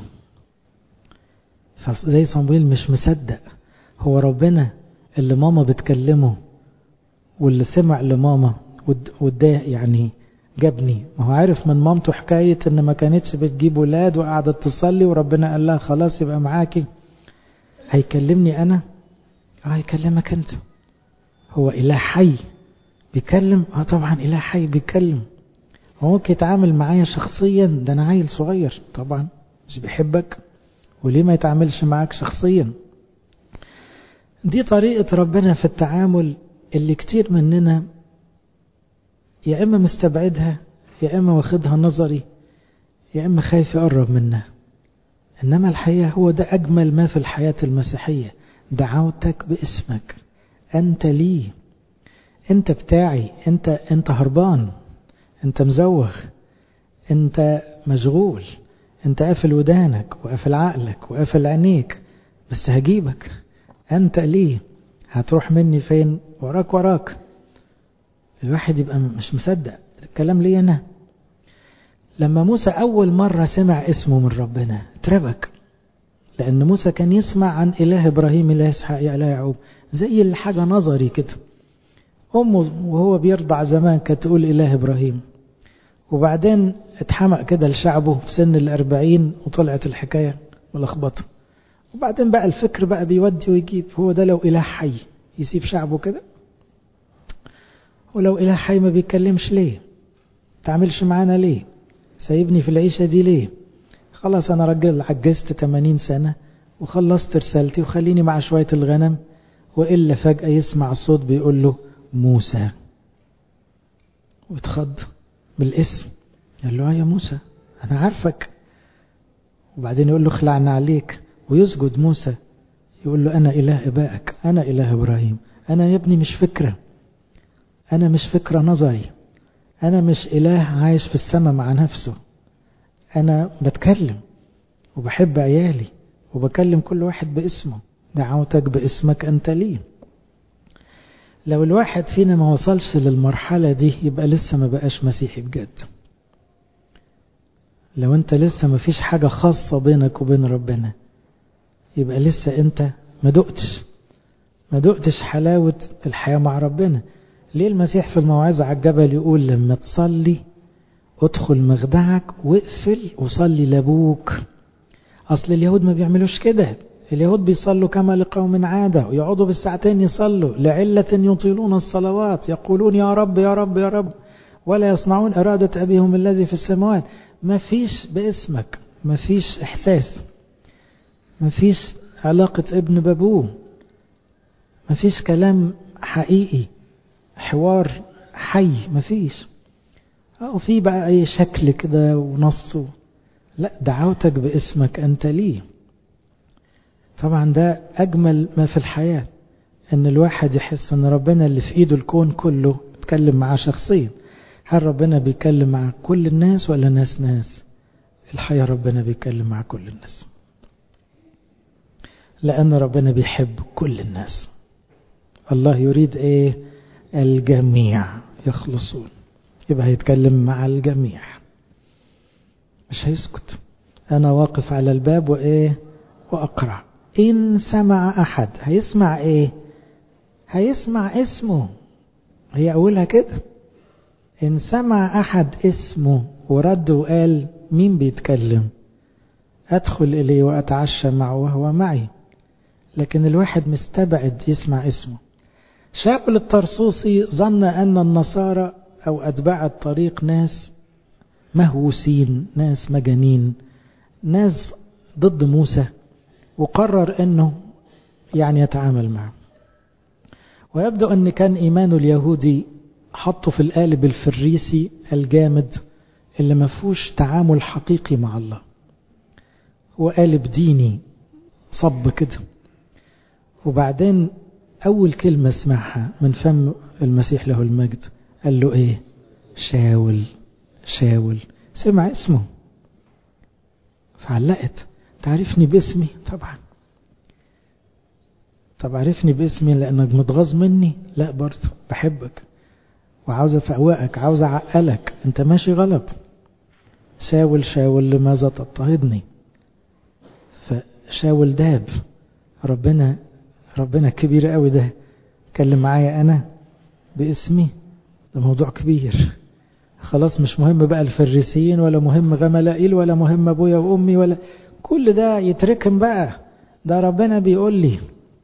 فزي صمويل مش مصدق هو ربنا اللي ماما بتكلمه واللي سمع لماما وده يعني جابني ما هو عارف من مامته حكاية ان ما كانتش بتجيب ولاد وقعدت تصلي وربنا قال لها خلاص يبقى معاكي هيكلمني انا اه هيكلمك انت هو اله حي بيكلم اه طبعا اله حي بيكلم هو ممكن يتعامل معايا شخصيا ده انا عيل صغير طبعا مش بيحبك وليه ما يتعاملش معاك شخصيا دي طريقة ربنا في التعامل اللي كتير مننا يا إما مستبعدها يا إما واخدها نظري يا إما خايف يقرب منها إنما الحقيقة هو ده أجمل ما في الحياة المسيحية دعوتك باسمك أنت لي أنت بتاعي أنت أنت هربان أنت مزوغ أنت مشغول أنت قافل ودانك وقافل عقلك وقافل عينيك بس هجيبك أنت ليه هتروح مني فين وراك وراك الواحد يبقى مش مصدق الكلام لي أنا لما موسى أول مرة سمع اسمه من ربنا اتربك لأن موسى كان يسمع عن إله إبراهيم إله إسحاق إله يعقوب زي الحاجة نظري كده أمه وهو بيرضع زمان كانت تقول إله إبراهيم وبعدين اتحمق كده لشعبه في سن الأربعين وطلعت الحكاية ملخبطة وبعدين بقى الفكر بقى بيودي ويجيب هو ده لو إله حي يسيب شعبه كده ولو إله حي ما بيتكلمش ليه تعملش معانا ليه سايبني في العيشة دي ليه خلاص أنا راجل عجزت 80 سنة وخلصت رسالتي وخليني مع شوية الغنم وإلا فجأة يسمع صوت بيقول له موسى واتخض بالاسم قال له يا موسى أنا عارفك وبعدين يقول له خلعنا عليك ويسجد موسى يقول له أنا إله إبائك أنا إله إبراهيم أنا يا ابني مش فكرة أنا مش فكرة نظري أنا مش إله عايش في السماء مع نفسه أنا بتكلم وبحب عيالي وبكلم كل واحد باسمه دعوتك باسمك أنت لي لو الواحد فينا ما وصلش للمرحلة دي يبقى لسه ما بقاش مسيحي بجد لو انت لسه ما فيش حاجة خاصة بينك وبين ربنا يبقى لسه انت ما دقتش ما دقتش حلاوة الحياة مع ربنا ليه المسيح في الموعظة على الجبل يقول لما تصلي ادخل مخدعك واقفل وصلي لابوك اصل اليهود ما بيعملوش كده اليهود بيصلوا كما لقوم عادة ويقعدوا بالساعتين يصلوا لعلة يطيلون الصلوات يقولون يا رب يا رب يا رب ولا يصنعون إرادة أبيهم الذي في السماوات ما فيش باسمك ما فيش إحساس ما فيش علاقة ابن بابوه ما فيش كلام حقيقي حوار حي ما فيش أو في بقى أي شكل كده ونص لا دعوتك باسمك أنت ليه طبعا ده أجمل ما في الحياة أن الواحد يحس أن ربنا اللي في إيده الكون كله بيتكلم معاه شخصيا هل ربنا بيتكلم مع كل الناس ولا ناس ناس الحقيقة ربنا بيتكلم مع كل الناس لأن ربنا بيحب كل الناس الله يريد إيه الجميع يخلصون يبقى هيتكلم مع الجميع مش هيسكت أنا واقف على الباب وإيه وأقرأ إن سمع أحد هيسمع إيه هيسمع اسمه هي أولها كده إن سمع أحد اسمه ورد وقال مين بيتكلم أدخل إليه وأتعشى معه وهو معي لكن الواحد مستبعد يسمع اسمه شاول الطرسوسي ظن أن النصارى أو أتباع الطريق ناس مهووسين ناس مجانين ناس ضد موسى وقرر أنه يعني يتعامل معه ويبدو أن كان إيمانه اليهودي حطه في القالب الفريسي الجامد اللي ما فيهوش تعامل حقيقي مع الله هو قالب ديني صب كده وبعدين أول كلمة سمعها من فم المسيح له المجد قال له إيه شاول شاول سمع اسمه فعلقت تعرفني باسمي طبعا طب عرفني باسمي لأنك متغاظ مني لا برضه بحبك وعاوز أفوقك عاوز أعقلك أنت ماشي غلط شاول شاول لماذا تضطهدني فشاول داب ربنا ربنا كبير قوي ده اتكلم معايا أنا باسمي ده موضوع كبير خلاص مش مهم بقى الفريسيين ولا مهم غملائيل ولا مهم أبويا وأمي ولا كل ده يتركم بقى ده ربنا بيقول لي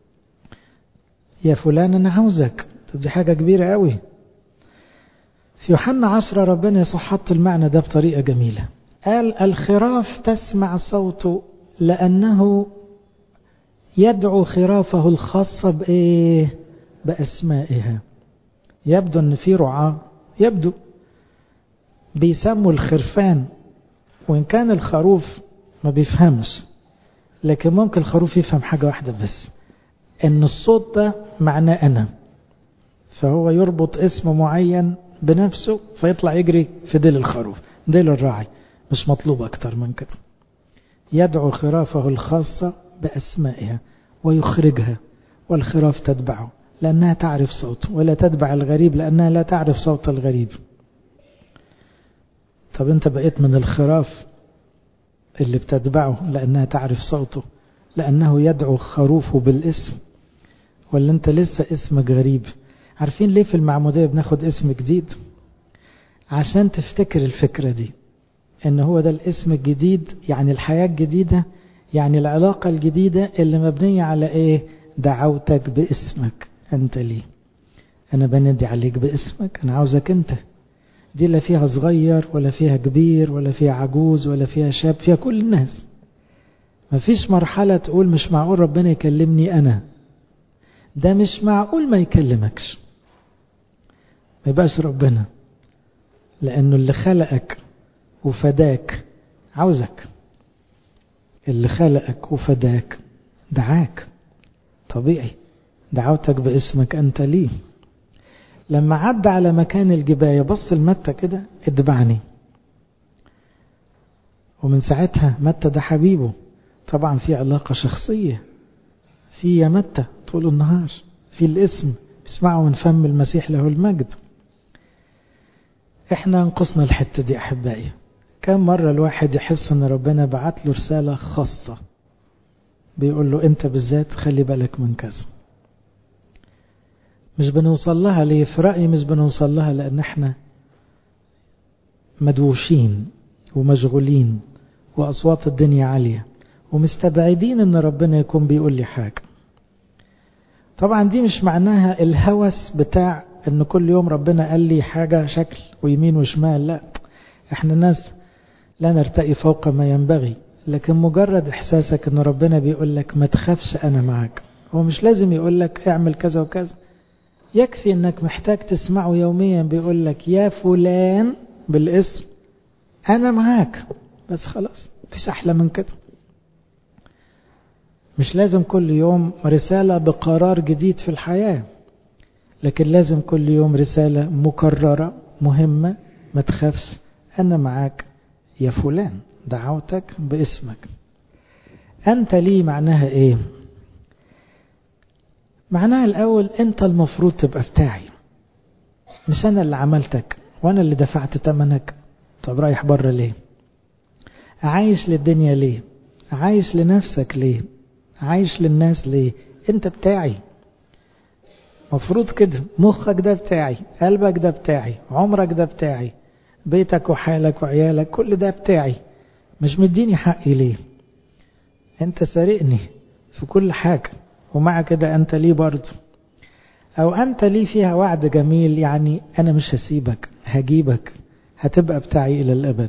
يا فلان أنا عاوزك دي حاجة كبيرة قوي في يوحنا عشرة ربنا يسوع حط المعنى ده بطريقة جميلة قال الخراف تسمع صوته لأنه يدعو خرافه الخاصة بإيه بأسمائها يبدو أن في رعاة يبدو بيسموا الخرفان وإن كان الخروف ما بيفهمش لكن ممكن الخروف يفهم حاجة واحدة بس ان الصوت ده معناه انا فهو يربط اسم معين بنفسه فيطلع يجري في ديل الخروف ديل الراعي مش مطلوب اكتر من كده يدعو خرافه الخاصة بأسمائها ويخرجها والخراف تتبعه لأنها تعرف صوته ولا تتبع الغريب لأنها لا تعرف صوت الغريب طب انت بقيت من الخراف اللي بتتبعه لأنها تعرف صوته لأنه يدعو خروفه بالاسم ولا أنت لسه اسمك غريب عارفين ليه في المعمودية بناخد اسم جديد عشان تفتكر الفكرة دي ان هو ده الاسم الجديد يعني الحياة الجديدة يعني العلاقة الجديدة اللي مبنية على ايه دعوتك باسمك انت ليه انا بندي عليك باسمك انا عاوزك انت دي لا فيها صغير ولا فيها كبير ولا فيها عجوز ولا فيها شاب فيها كل الناس مفيش مرحلة تقول مش معقول ربنا يكلمني أنا ده مش معقول ما يكلمكش ما يبقاش ربنا لأنه اللي خلقك وفداك عاوزك اللي خلقك وفداك دعاك طبيعي دعوتك باسمك أنت ليه لما عدى على مكان الجباية بص المتة كده اتبعني ومن ساعتها متى ده حبيبه طبعا في علاقة شخصية في يمتة طول النهار في الاسم بيسمعوا من فم المسيح له المجد احنا نقصنا الحتة دي احبائي كم مرة الواحد يحس ان ربنا بعت له رسالة خاصة بيقول له انت بالذات خلي بالك من كذا مش بنوصل لها ليه في رأيي مش بنوصل لها لان احنا مدوشين ومشغولين واصوات الدنيا عالية ومستبعدين ان ربنا يكون بيقول لي حاجة طبعا دي مش معناها الهوس بتاع ان كل يوم ربنا قال لي حاجة شكل ويمين وشمال لا احنا ناس لا نرتقي فوق ما ينبغي لكن مجرد احساسك ان ربنا بيقول لك ما تخافش انا معاك هو مش لازم يقول لك اعمل كذا وكذا يكفي انك محتاج تسمعه يوميا بيقول لك يا فلان بالاسم انا معاك بس خلاص مفيش احلى من كده مش لازم كل يوم رسالة بقرار جديد في الحياة لكن لازم كل يوم رسالة مكررة مهمة ما تخافش أنا معاك يا فلان دعوتك باسمك أنت لي معناها إيه معناها الأول أنت المفروض تبقى بتاعي مش أنا اللي عملتك وأنا اللي دفعت تمنك طب رايح بره ليه عايش للدنيا ليه عايش لنفسك ليه عايش للناس ليه انت بتاعي مفروض كده مخك ده بتاعي قلبك ده بتاعي عمرك ده بتاعي بيتك وحالك وعيالك كل ده بتاعي مش مديني حقي ليه انت سارقني في كل حاجة ومع كده انت ليه برضه او انت ليه فيها وعد جميل يعني انا مش هسيبك هجيبك هتبقى بتاعي الى الابد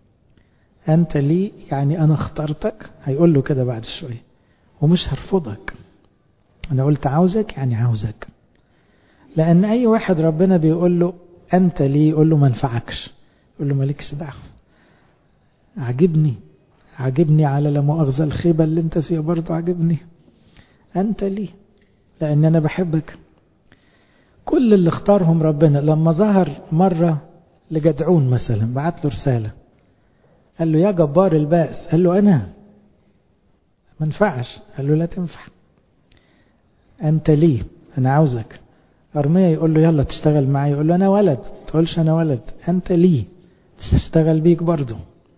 انت ليه يعني انا اخترتك هيقول له كده بعد شويه ومش هرفضك انا قلت عاوزك يعني عاوزك لان اي واحد ربنا بيقول له انت ليه يقول له ما انفعكش يقول له مالكش دعوه عجبني عجبني على لا مؤاخذه الخيبه اللي انت فيها برضه عجبني انت ليه لان انا بحبك كل اللي اختارهم ربنا لما ظهر مره لجدعون مثلا بعت له رساله قال له يا جبار البأس قال له انا ما ينفعش قال له لا تنفع انت ليه انا عاوزك ارميا يقول له يلا تشتغل معايا يقول له انا ولد تقولش انا ولد انت ليه تشتغل بيك برضه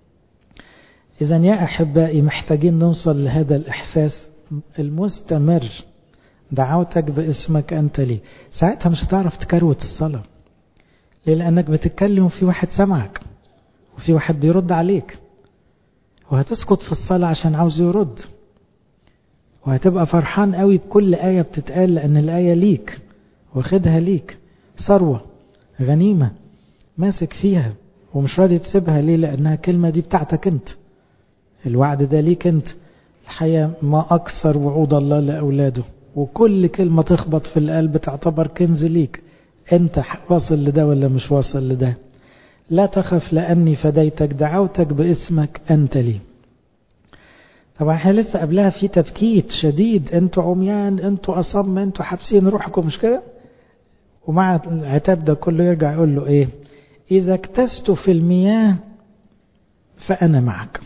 اذا يا احبائي محتاجين نوصل لهذا الاحساس المستمر دعوتك باسمك انت ليه ساعتها مش هتعرف تكروت الصلاه ليه لانك بتتكلم وفي واحد سمعك وفي واحد بيرد عليك وهتسكت في الصلاه عشان عاوز يرد وهتبقى فرحان قوي بكل آية بتتقال لأن الآية ليك واخدها ليك ثروة غنيمة ماسك فيها ومش راضي تسيبها ليه لأنها كلمة دي بتاعتك أنت الوعد ده ليك أنت الحقيقة ما أكثر وعود الله لأولاده وكل كلمة تخبط في القلب تعتبر كنز ليك أنت واصل لده ولا مش واصل لده لا تخف لأني فديتك دعوتك باسمك أنت لي طبعا احنا لسه قبلها في تبكيت شديد انتوا عميان انتوا اصم انتوا حابسين روحكم مش كده ومع العتاب ده كله يرجع يقول له ايه اذا اكتست في المياه فانا معك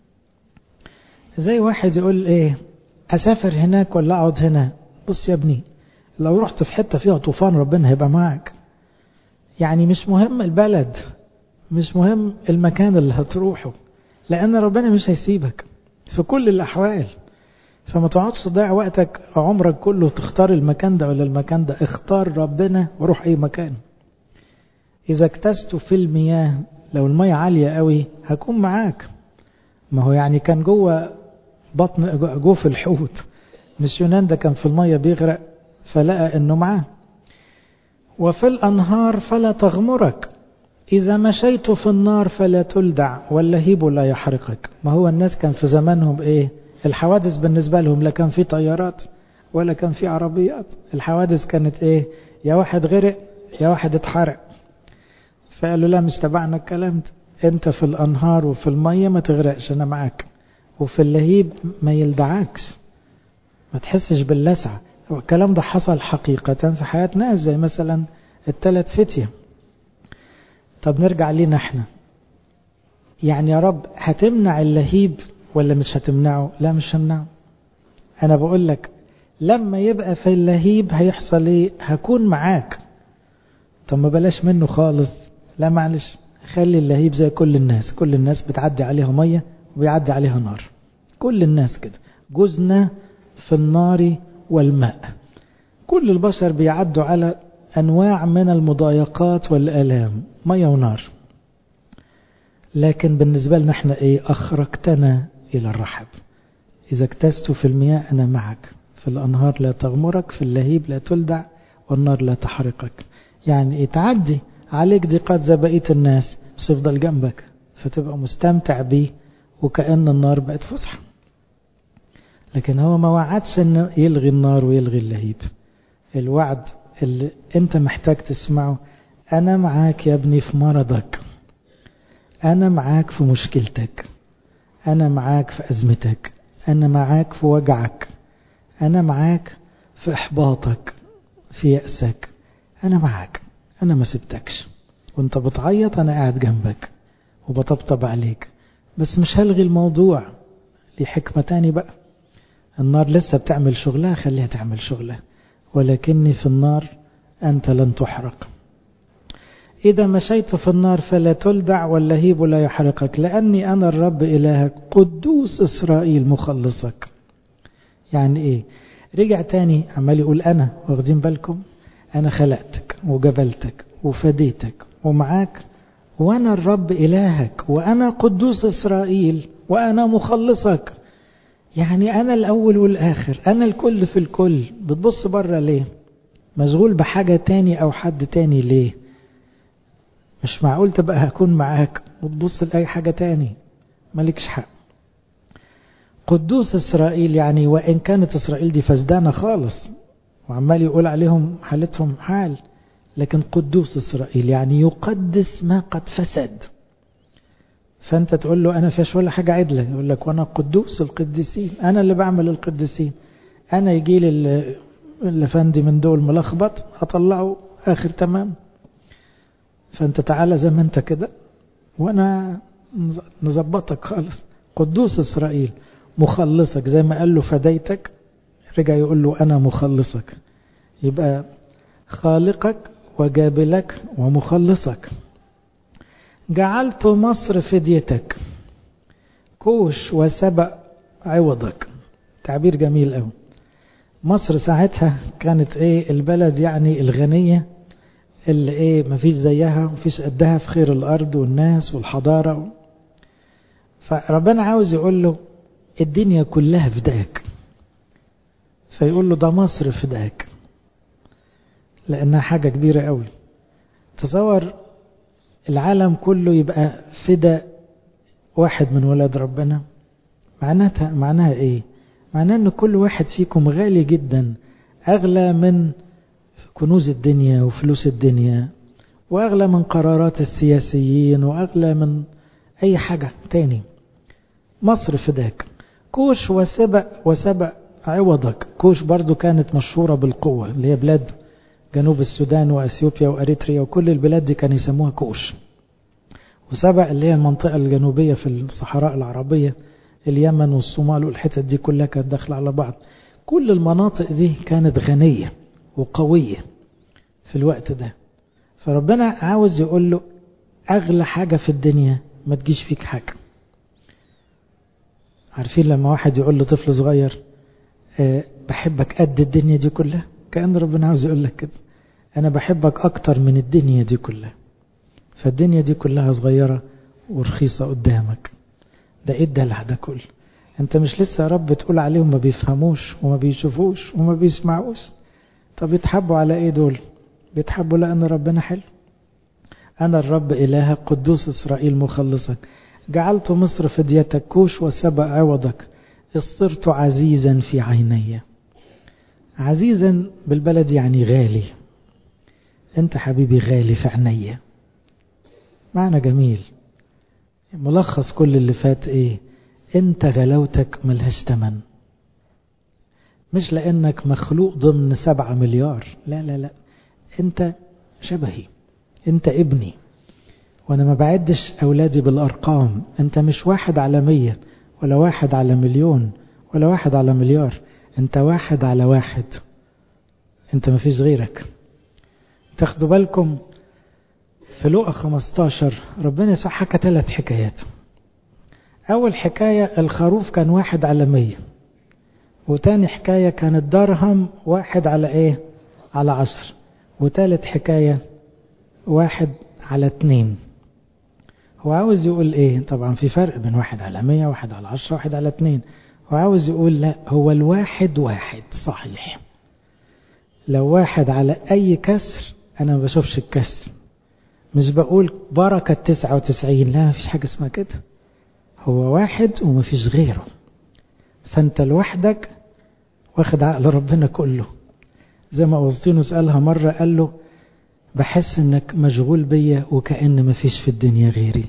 زي واحد يقول ايه اسافر هناك ولا اقعد هنا بص يا ابني لو رحت في حته فيها طوفان ربنا هيبقى معك يعني مش مهم البلد مش مهم المكان اللي هتروحه لان ربنا مش هيسيبك في كل الأحوال فما تقعدش تضيع وقتك عمرك كله تختار المكان ده ولا المكان ده اختار ربنا وروح أي مكان إذا اكتست في المياه لو المية عالية قوي هكون معاك ما هو يعني كان جوه بطن جوه في الحوت مش يونان ده كان في المية بيغرق فلقى انه معاه وفي الأنهار فلا تغمرك إذا مشيت في النار فلا تلدع واللهيب لا يحرقك ما هو الناس كان في زمانهم إيه الحوادث بالنسبة لهم لا كان في طيارات ولا كان في عربيات الحوادث كانت إيه يا واحد غرق يا واحد اتحرق فقالوا لا مش تبعنا الكلام ده انت في الأنهار وفي المية ما تغرقش أنا معاك وفي اللهيب ما يلدعكش ما تحسش باللسعة الكلام ده حصل حقيقة في حياة ناس زي مثلا الثلاث فتية طب نرجع لينا احنا يعني يا رب هتمنع اللهيب ولا مش هتمنعه لا مش همنعه انا بقول لك لما يبقى في اللهيب هيحصل ايه هكون معاك طب ما بلاش منه خالص لا معلش خلي اللهيب زي كل الناس كل الناس بتعدي عليها مية وبيعدي عليها نار كل الناس كده جزنا في النار والماء كل البشر بيعدوا على أنواع من المضايقات والآلام مية ونار لكن بالنسبة لنا احنا ايه أخرجتنا إلى الرحب إذا اكتست في المياه أنا معك في الأنهار لا تغمرك في اللهيب لا تلدع والنار لا تحرقك يعني ايه تعدي عليك ضيقات زي بقية الناس بس يفضل جنبك فتبقى مستمتع بيه وكأن النار بقت فسحة لكن هو ما وعدش انه يلغي النار ويلغي اللهيب الوعد اللي انت محتاج تسمعه انا معاك يا ابني في مرضك انا معاك في مشكلتك انا معاك في ازمتك انا معاك في وجعك انا معاك في احباطك في يأسك انا معاك انا ما سبتكش وانت بتعيط انا قاعد جنبك وبطبطب عليك بس مش هلغي الموضوع ليه حكمة تاني بقى النار لسه بتعمل شغلها خليها تعمل شغلها ولكني في النار أنت لن تحرق إذا مشيت في النار فلا تلدع واللهيب لا يحرقك لأني أنا الرب إلهك قدوس إسرائيل مخلصك يعني إيه رجع تاني عمال يقول أنا واخدين بالكم أنا خلقتك وجبلتك وفديتك ومعاك وأنا الرب إلهك وأنا قدوس إسرائيل وأنا مخلصك يعني أنا الأول والآخر أنا الكل في الكل بتبص بره ليه مشغول بحاجة تاني أو حد تاني ليه مش معقول تبقى هكون معاك وتبص لأي حاجة تاني مالكش حق قدوس إسرائيل يعني وإن كانت إسرائيل دي فسدانة خالص وعمال يقول عليهم حالتهم حال لكن قدوس إسرائيل يعني يقدس ما قد فسد فأنت تقول له أنا فيش ولا حاجة عدلة يقول لك وأنا قدوس القديسين أنا اللي بعمل القديسين أنا يجي لي الأفندي من دول ملخبط أطلعه آخر تمام فأنت تعالى زي ما أنت كده وأنا نظبطك خالص قدوس إسرائيل مخلصك زي ما قال له فديتك رجع يقول له أنا مخلصك يبقى خالقك وجابلك ومخلصك جعلت مصر فديتك كوش وسبأ عوضك تعبير جميل قوي مصر ساعتها كانت ايه البلد يعني الغنية اللي ايه مفيش زيها مفيش قدها في خير الارض والناس والحضارة فربنا عاوز يقول له الدنيا كلها فداك فيقول له ده مصر فداك لانها حاجة كبيرة قوي تصور العالم كله يبقى فدا واحد من ولاد ربنا معناتها معناها ايه معناها ان كل واحد فيكم غالي جدا اغلى من كنوز الدنيا وفلوس الدنيا واغلى من قرارات السياسيين واغلى من اي حاجة تاني مصر فداك كوش وسبأ وسبأ عوضك كوش برضو كانت مشهورة بالقوة اللي هي بلاد جنوب السودان وأثيوبيا وأريتريا وكل البلاد دي كانوا يسموها كوش وسبأ اللي هي المنطقة الجنوبية في الصحراء العربية اليمن والصومال والحتت دي كلها كانت داخلة على بعض كل المناطق دي كانت غنية وقوية في الوقت ده فربنا عاوز يقول له أغلى حاجة في الدنيا ما تجيش فيك حاجة عارفين لما واحد يقول له طفل صغير أه بحبك قد الدنيا دي كلها كأن ربنا عاوز يقول لك كده أنا بحبك أكتر من الدنيا دي كلها فالدنيا دي كلها صغيرة ورخيصة قدامك ده إيه الدلع ده كله أنت مش لسه يا رب تقول عليهم ما بيفهموش وما بيشوفوش وما بيسمعوش طب يتحبوا على إيه دول بيتحبوا لأن ربنا حلو أنا الرب إلهك قدوس إسرائيل مخلصك جعلت مصر فديتك كوش وسبأ عوضك صرت عزيزا في عيني عزيزا بالبلد يعني غالي انت حبيبي غالي في عينيا معنى جميل ملخص كل اللي فات ايه انت غلاوتك ملهاش تمن مش لانك مخلوق ضمن سبعة مليار لا لا لا انت شبهي انت ابني وانا ما بعدش اولادي بالارقام انت مش واحد على مية ولا واحد على مليون ولا واحد على مليار انت واحد على واحد انت ما فيش غيرك تاخدوا بالكم في لقى 15 ربنا يسوع حكى ثلاث حكايات أول حكاية الخروف كان واحد على مية وتاني حكاية كان الدرهم واحد على ايه على عشر وتالت حكاية واحد على اتنين هو عاوز يقول ايه طبعا في فرق بين واحد على مية واحد على عشرة واحد على اتنين هو عاوز يقول لا هو الواحد واحد صحيح لو واحد على اي كسر انا ما بشوفش الكسر مش بقول بركة تسعة وتسعين لا مفيش حاجة اسمها كده هو واحد ومفيش غيره فانت لوحدك واخد عقل ربنا كله زي ما أوسطينوس قالها مرة قال له بحس انك مشغول بيا وكأن مفيش في الدنيا غيري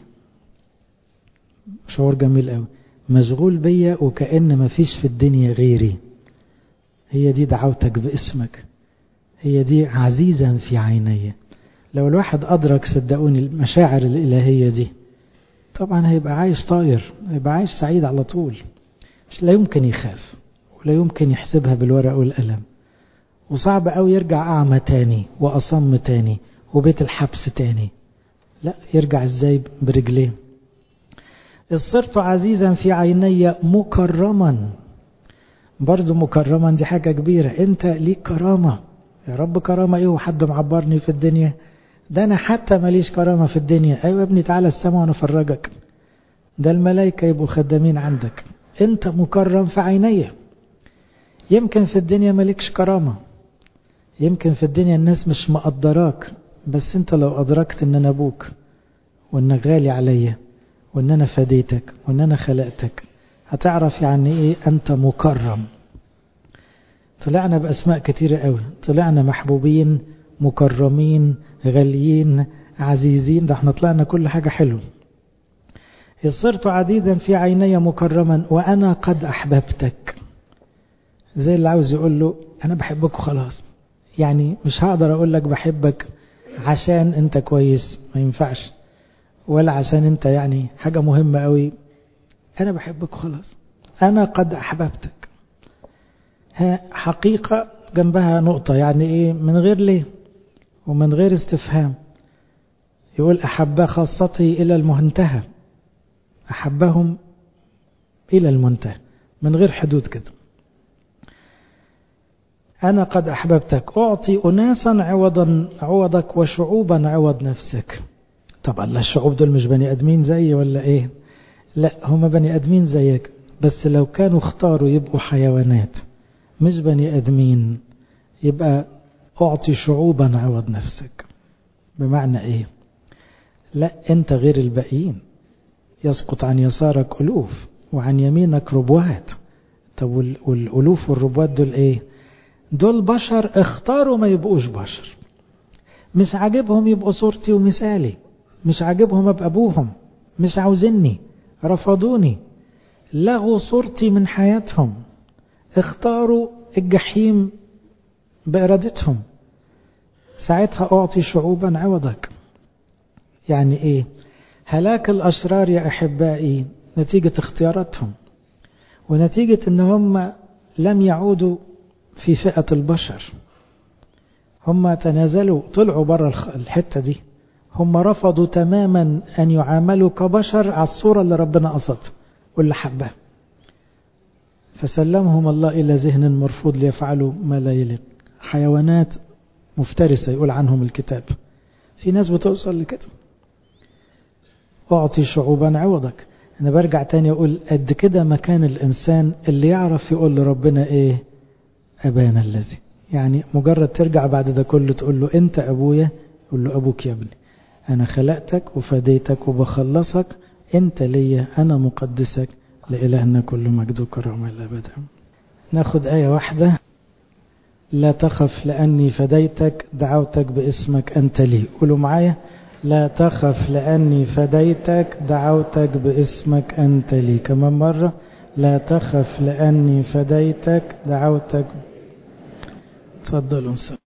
شعور جميل قوي مشغول بيا وكأن مفيش في الدنيا غيري هي دي دعوتك باسمك هي دي عزيزا في عيني لو الواحد أدرك صدقوني المشاعر الإلهية دي طبعا هيبقى عايش طاير هيبقى عايش سعيد على طول مش لا يمكن يخاف ولا يمكن يحسبها بالورق والقلم وصعب قوي يرجع أعمى تاني وأصم تاني وبيت الحبس تاني لا يرجع ازاي برجليه صرت عزيزا في عيني مكرما برضو مكرما دي حاجة كبيرة انت ليك كرامة يا رب كرامة ايه وحد معبرني في الدنيا ده انا حتى ماليش كرامة في الدنيا ايوه يا ابني تعالى السماء وانا افرجك ده الملائكة يبقوا خدامين عندك انت مكرم في عيني يمكن في الدنيا مالكش كرامة يمكن في الدنيا الناس مش مقدراك بس انت لو ادركت ان انا ابوك وانك غالي عليا وان انا فديتك وان انا خلقتك هتعرف يعني ايه انت مكرم طلعنا باسماء كتيرة قوي طلعنا محبوبين مكرمين غاليين عزيزين ده احنا طلعنا كل حاجة حلو صرت عديدا في عيني مكرما وانا قد احببتك زي اللي عاوز يقول له انا بحبك وخلاص يعني مش هقدر اقول لك بحبك عشان انت كويس ما ينفعش ولا عشان انت يعني حاجة مهمة قوي انا بحبك وخلاص انا قد احببتك ها حقيقة جنبها نقطة يعني ايه من غير ليه ومن غير استفهام يقول أحب خاصتي إلى المنتهى أحبهم إلى المنتهى من غير حدود كده أنا قد أحببتك أعطي أناسا عوضا عوضك وشعوبا عوض نفسك طبعا لا الشعوب دول مش بني أدمين زيي ولا إيه لا هم بني أدمين زيك بس لو كانوا اختاروا يبقوا حيوانات مش بني أدمين يبقى أعطي شعوبا عوض نفسك بمعنى إيه لا أنت غير الباقيين يسقط عن يسارك ألوف وعن يمينك ربوات طب والألوف والربوات دول إيه دول بشر اختاروا ما يبقوش بشر مش عاجبهم يبقوا صورتي ومثالي مش عاجبهم ابقى ابوهم مش عاوزيني رفضوني لغوا صورتي من حياتهم اختاروا الجحيم بإرادتهم ساعتها أعطي شعوبا عوضك يعني إيه هلاك الأشرار يا أحبائي نتيجة اختياراتهم ونتيجة أن هم لم يعودوا في فئة البشر هم تنازلوا طلعوا برا الحتة دي هم رفضوا تماما أن يعاملوا كبشر على الصورة اللي ربنا قصد واللي حبها فسلمهم الله إلى ذهن مرفوض ليفعلوا ما لا يليق حيوانات مفترسة يقول عنهم الكتاب في ناس بتوصل لكده أعطي شعوبا عوضك أنا برجع تاني أقول قد كده مكان الإنسان اللي يعرف يقول لربنا إيه أبانا الذي يعني مجرد ترجع بعد ده كله تقول له أنت أبويا يقول له أبوك يا ابني أنا خلقتك وفديتك وبخلصك أنت ليا أنا مقدسك لإلهنا كل مجد وكرامة الأبد ناخد آية واحدة لا تخف لأني فديتك دعوتك باسمك أنت لي قولوا معايا لا تخف لأني فديتك دعوتك باسمك أنت لي كمان مرة لا تخف لأني فديتك دعوتك تفضلوا